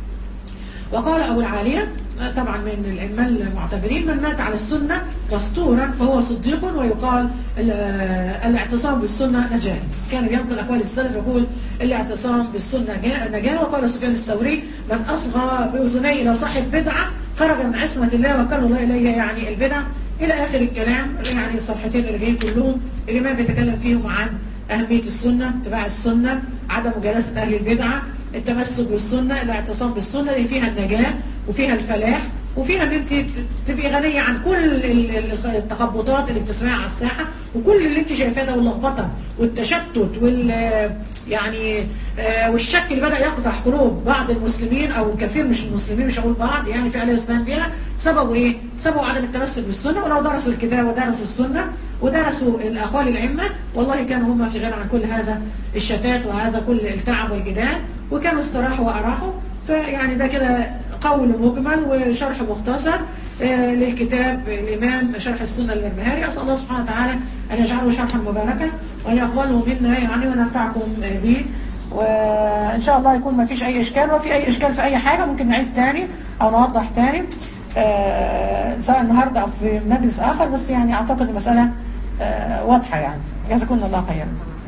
وقال أبو العالية طبعا من الأئمة المعتبرين من مات على السنة مستورا فهو صديق ويقال ال- الاعتصام بالسنة نجاة كان بينقل أقوال السلف يقول الاعتصام بالسنة جاء- نجاة وقال سفيان الثوري من أصغى بأذنيه إلى صاحب بدعة خرج من عصمة الله وكان الله إليه يعني البدع إلى آخر الكلام يعني الصفحتين اللي جايين كلهم الإمام بيتكلم فيهم عن أهمية السنة اتباع السنة عدم مجالسة أهل البدعة التمسك بالسنة الاعتصام بالسنة اللي فيها النجاة وفيها الفلاح وفيها ان انت ت- تبقي غنية عن كل ال- ال- التخبطات اللي بتسمعها على الساحة وكل اللي انت شايفاه ده واللخبطة والتشتت وال يعني آه، والشك اللي بدأ يقدح قلوب بعض المسلمين او كثير مش المسلمين مش هقول بعض يعني في آلة يستهان بها سببه ايه؟ سببه عدم التمسك بالسنة ولو درسوا الكتاب ودرسوا السنة ودرسوا الأقوال الأئمة والله كانوا هم في غنى عن كل هذا الشتات وهذا كل التعب والجدال وكانوا استراحوا وأراحوا فيعني ده كده قول مجمل وشرح مختصر آه، للكتاب الإمام شرح السنة للبربهاري أسأل الله سبحانه وتعالى أن يجعله شرحا مباركا وأن يقبله منا يعني ونفعكم آه، به وإن شاء الله يكون ما فيش أي إشكال وفي أي إشكال في أي حاجة ممكن نعيد تاني أو نوضح تاني آه، سواء النهاردة أو في مجلس آخر بس يعني أعتقد المسألة آه، واضحة يعني جزاكم الله خيرا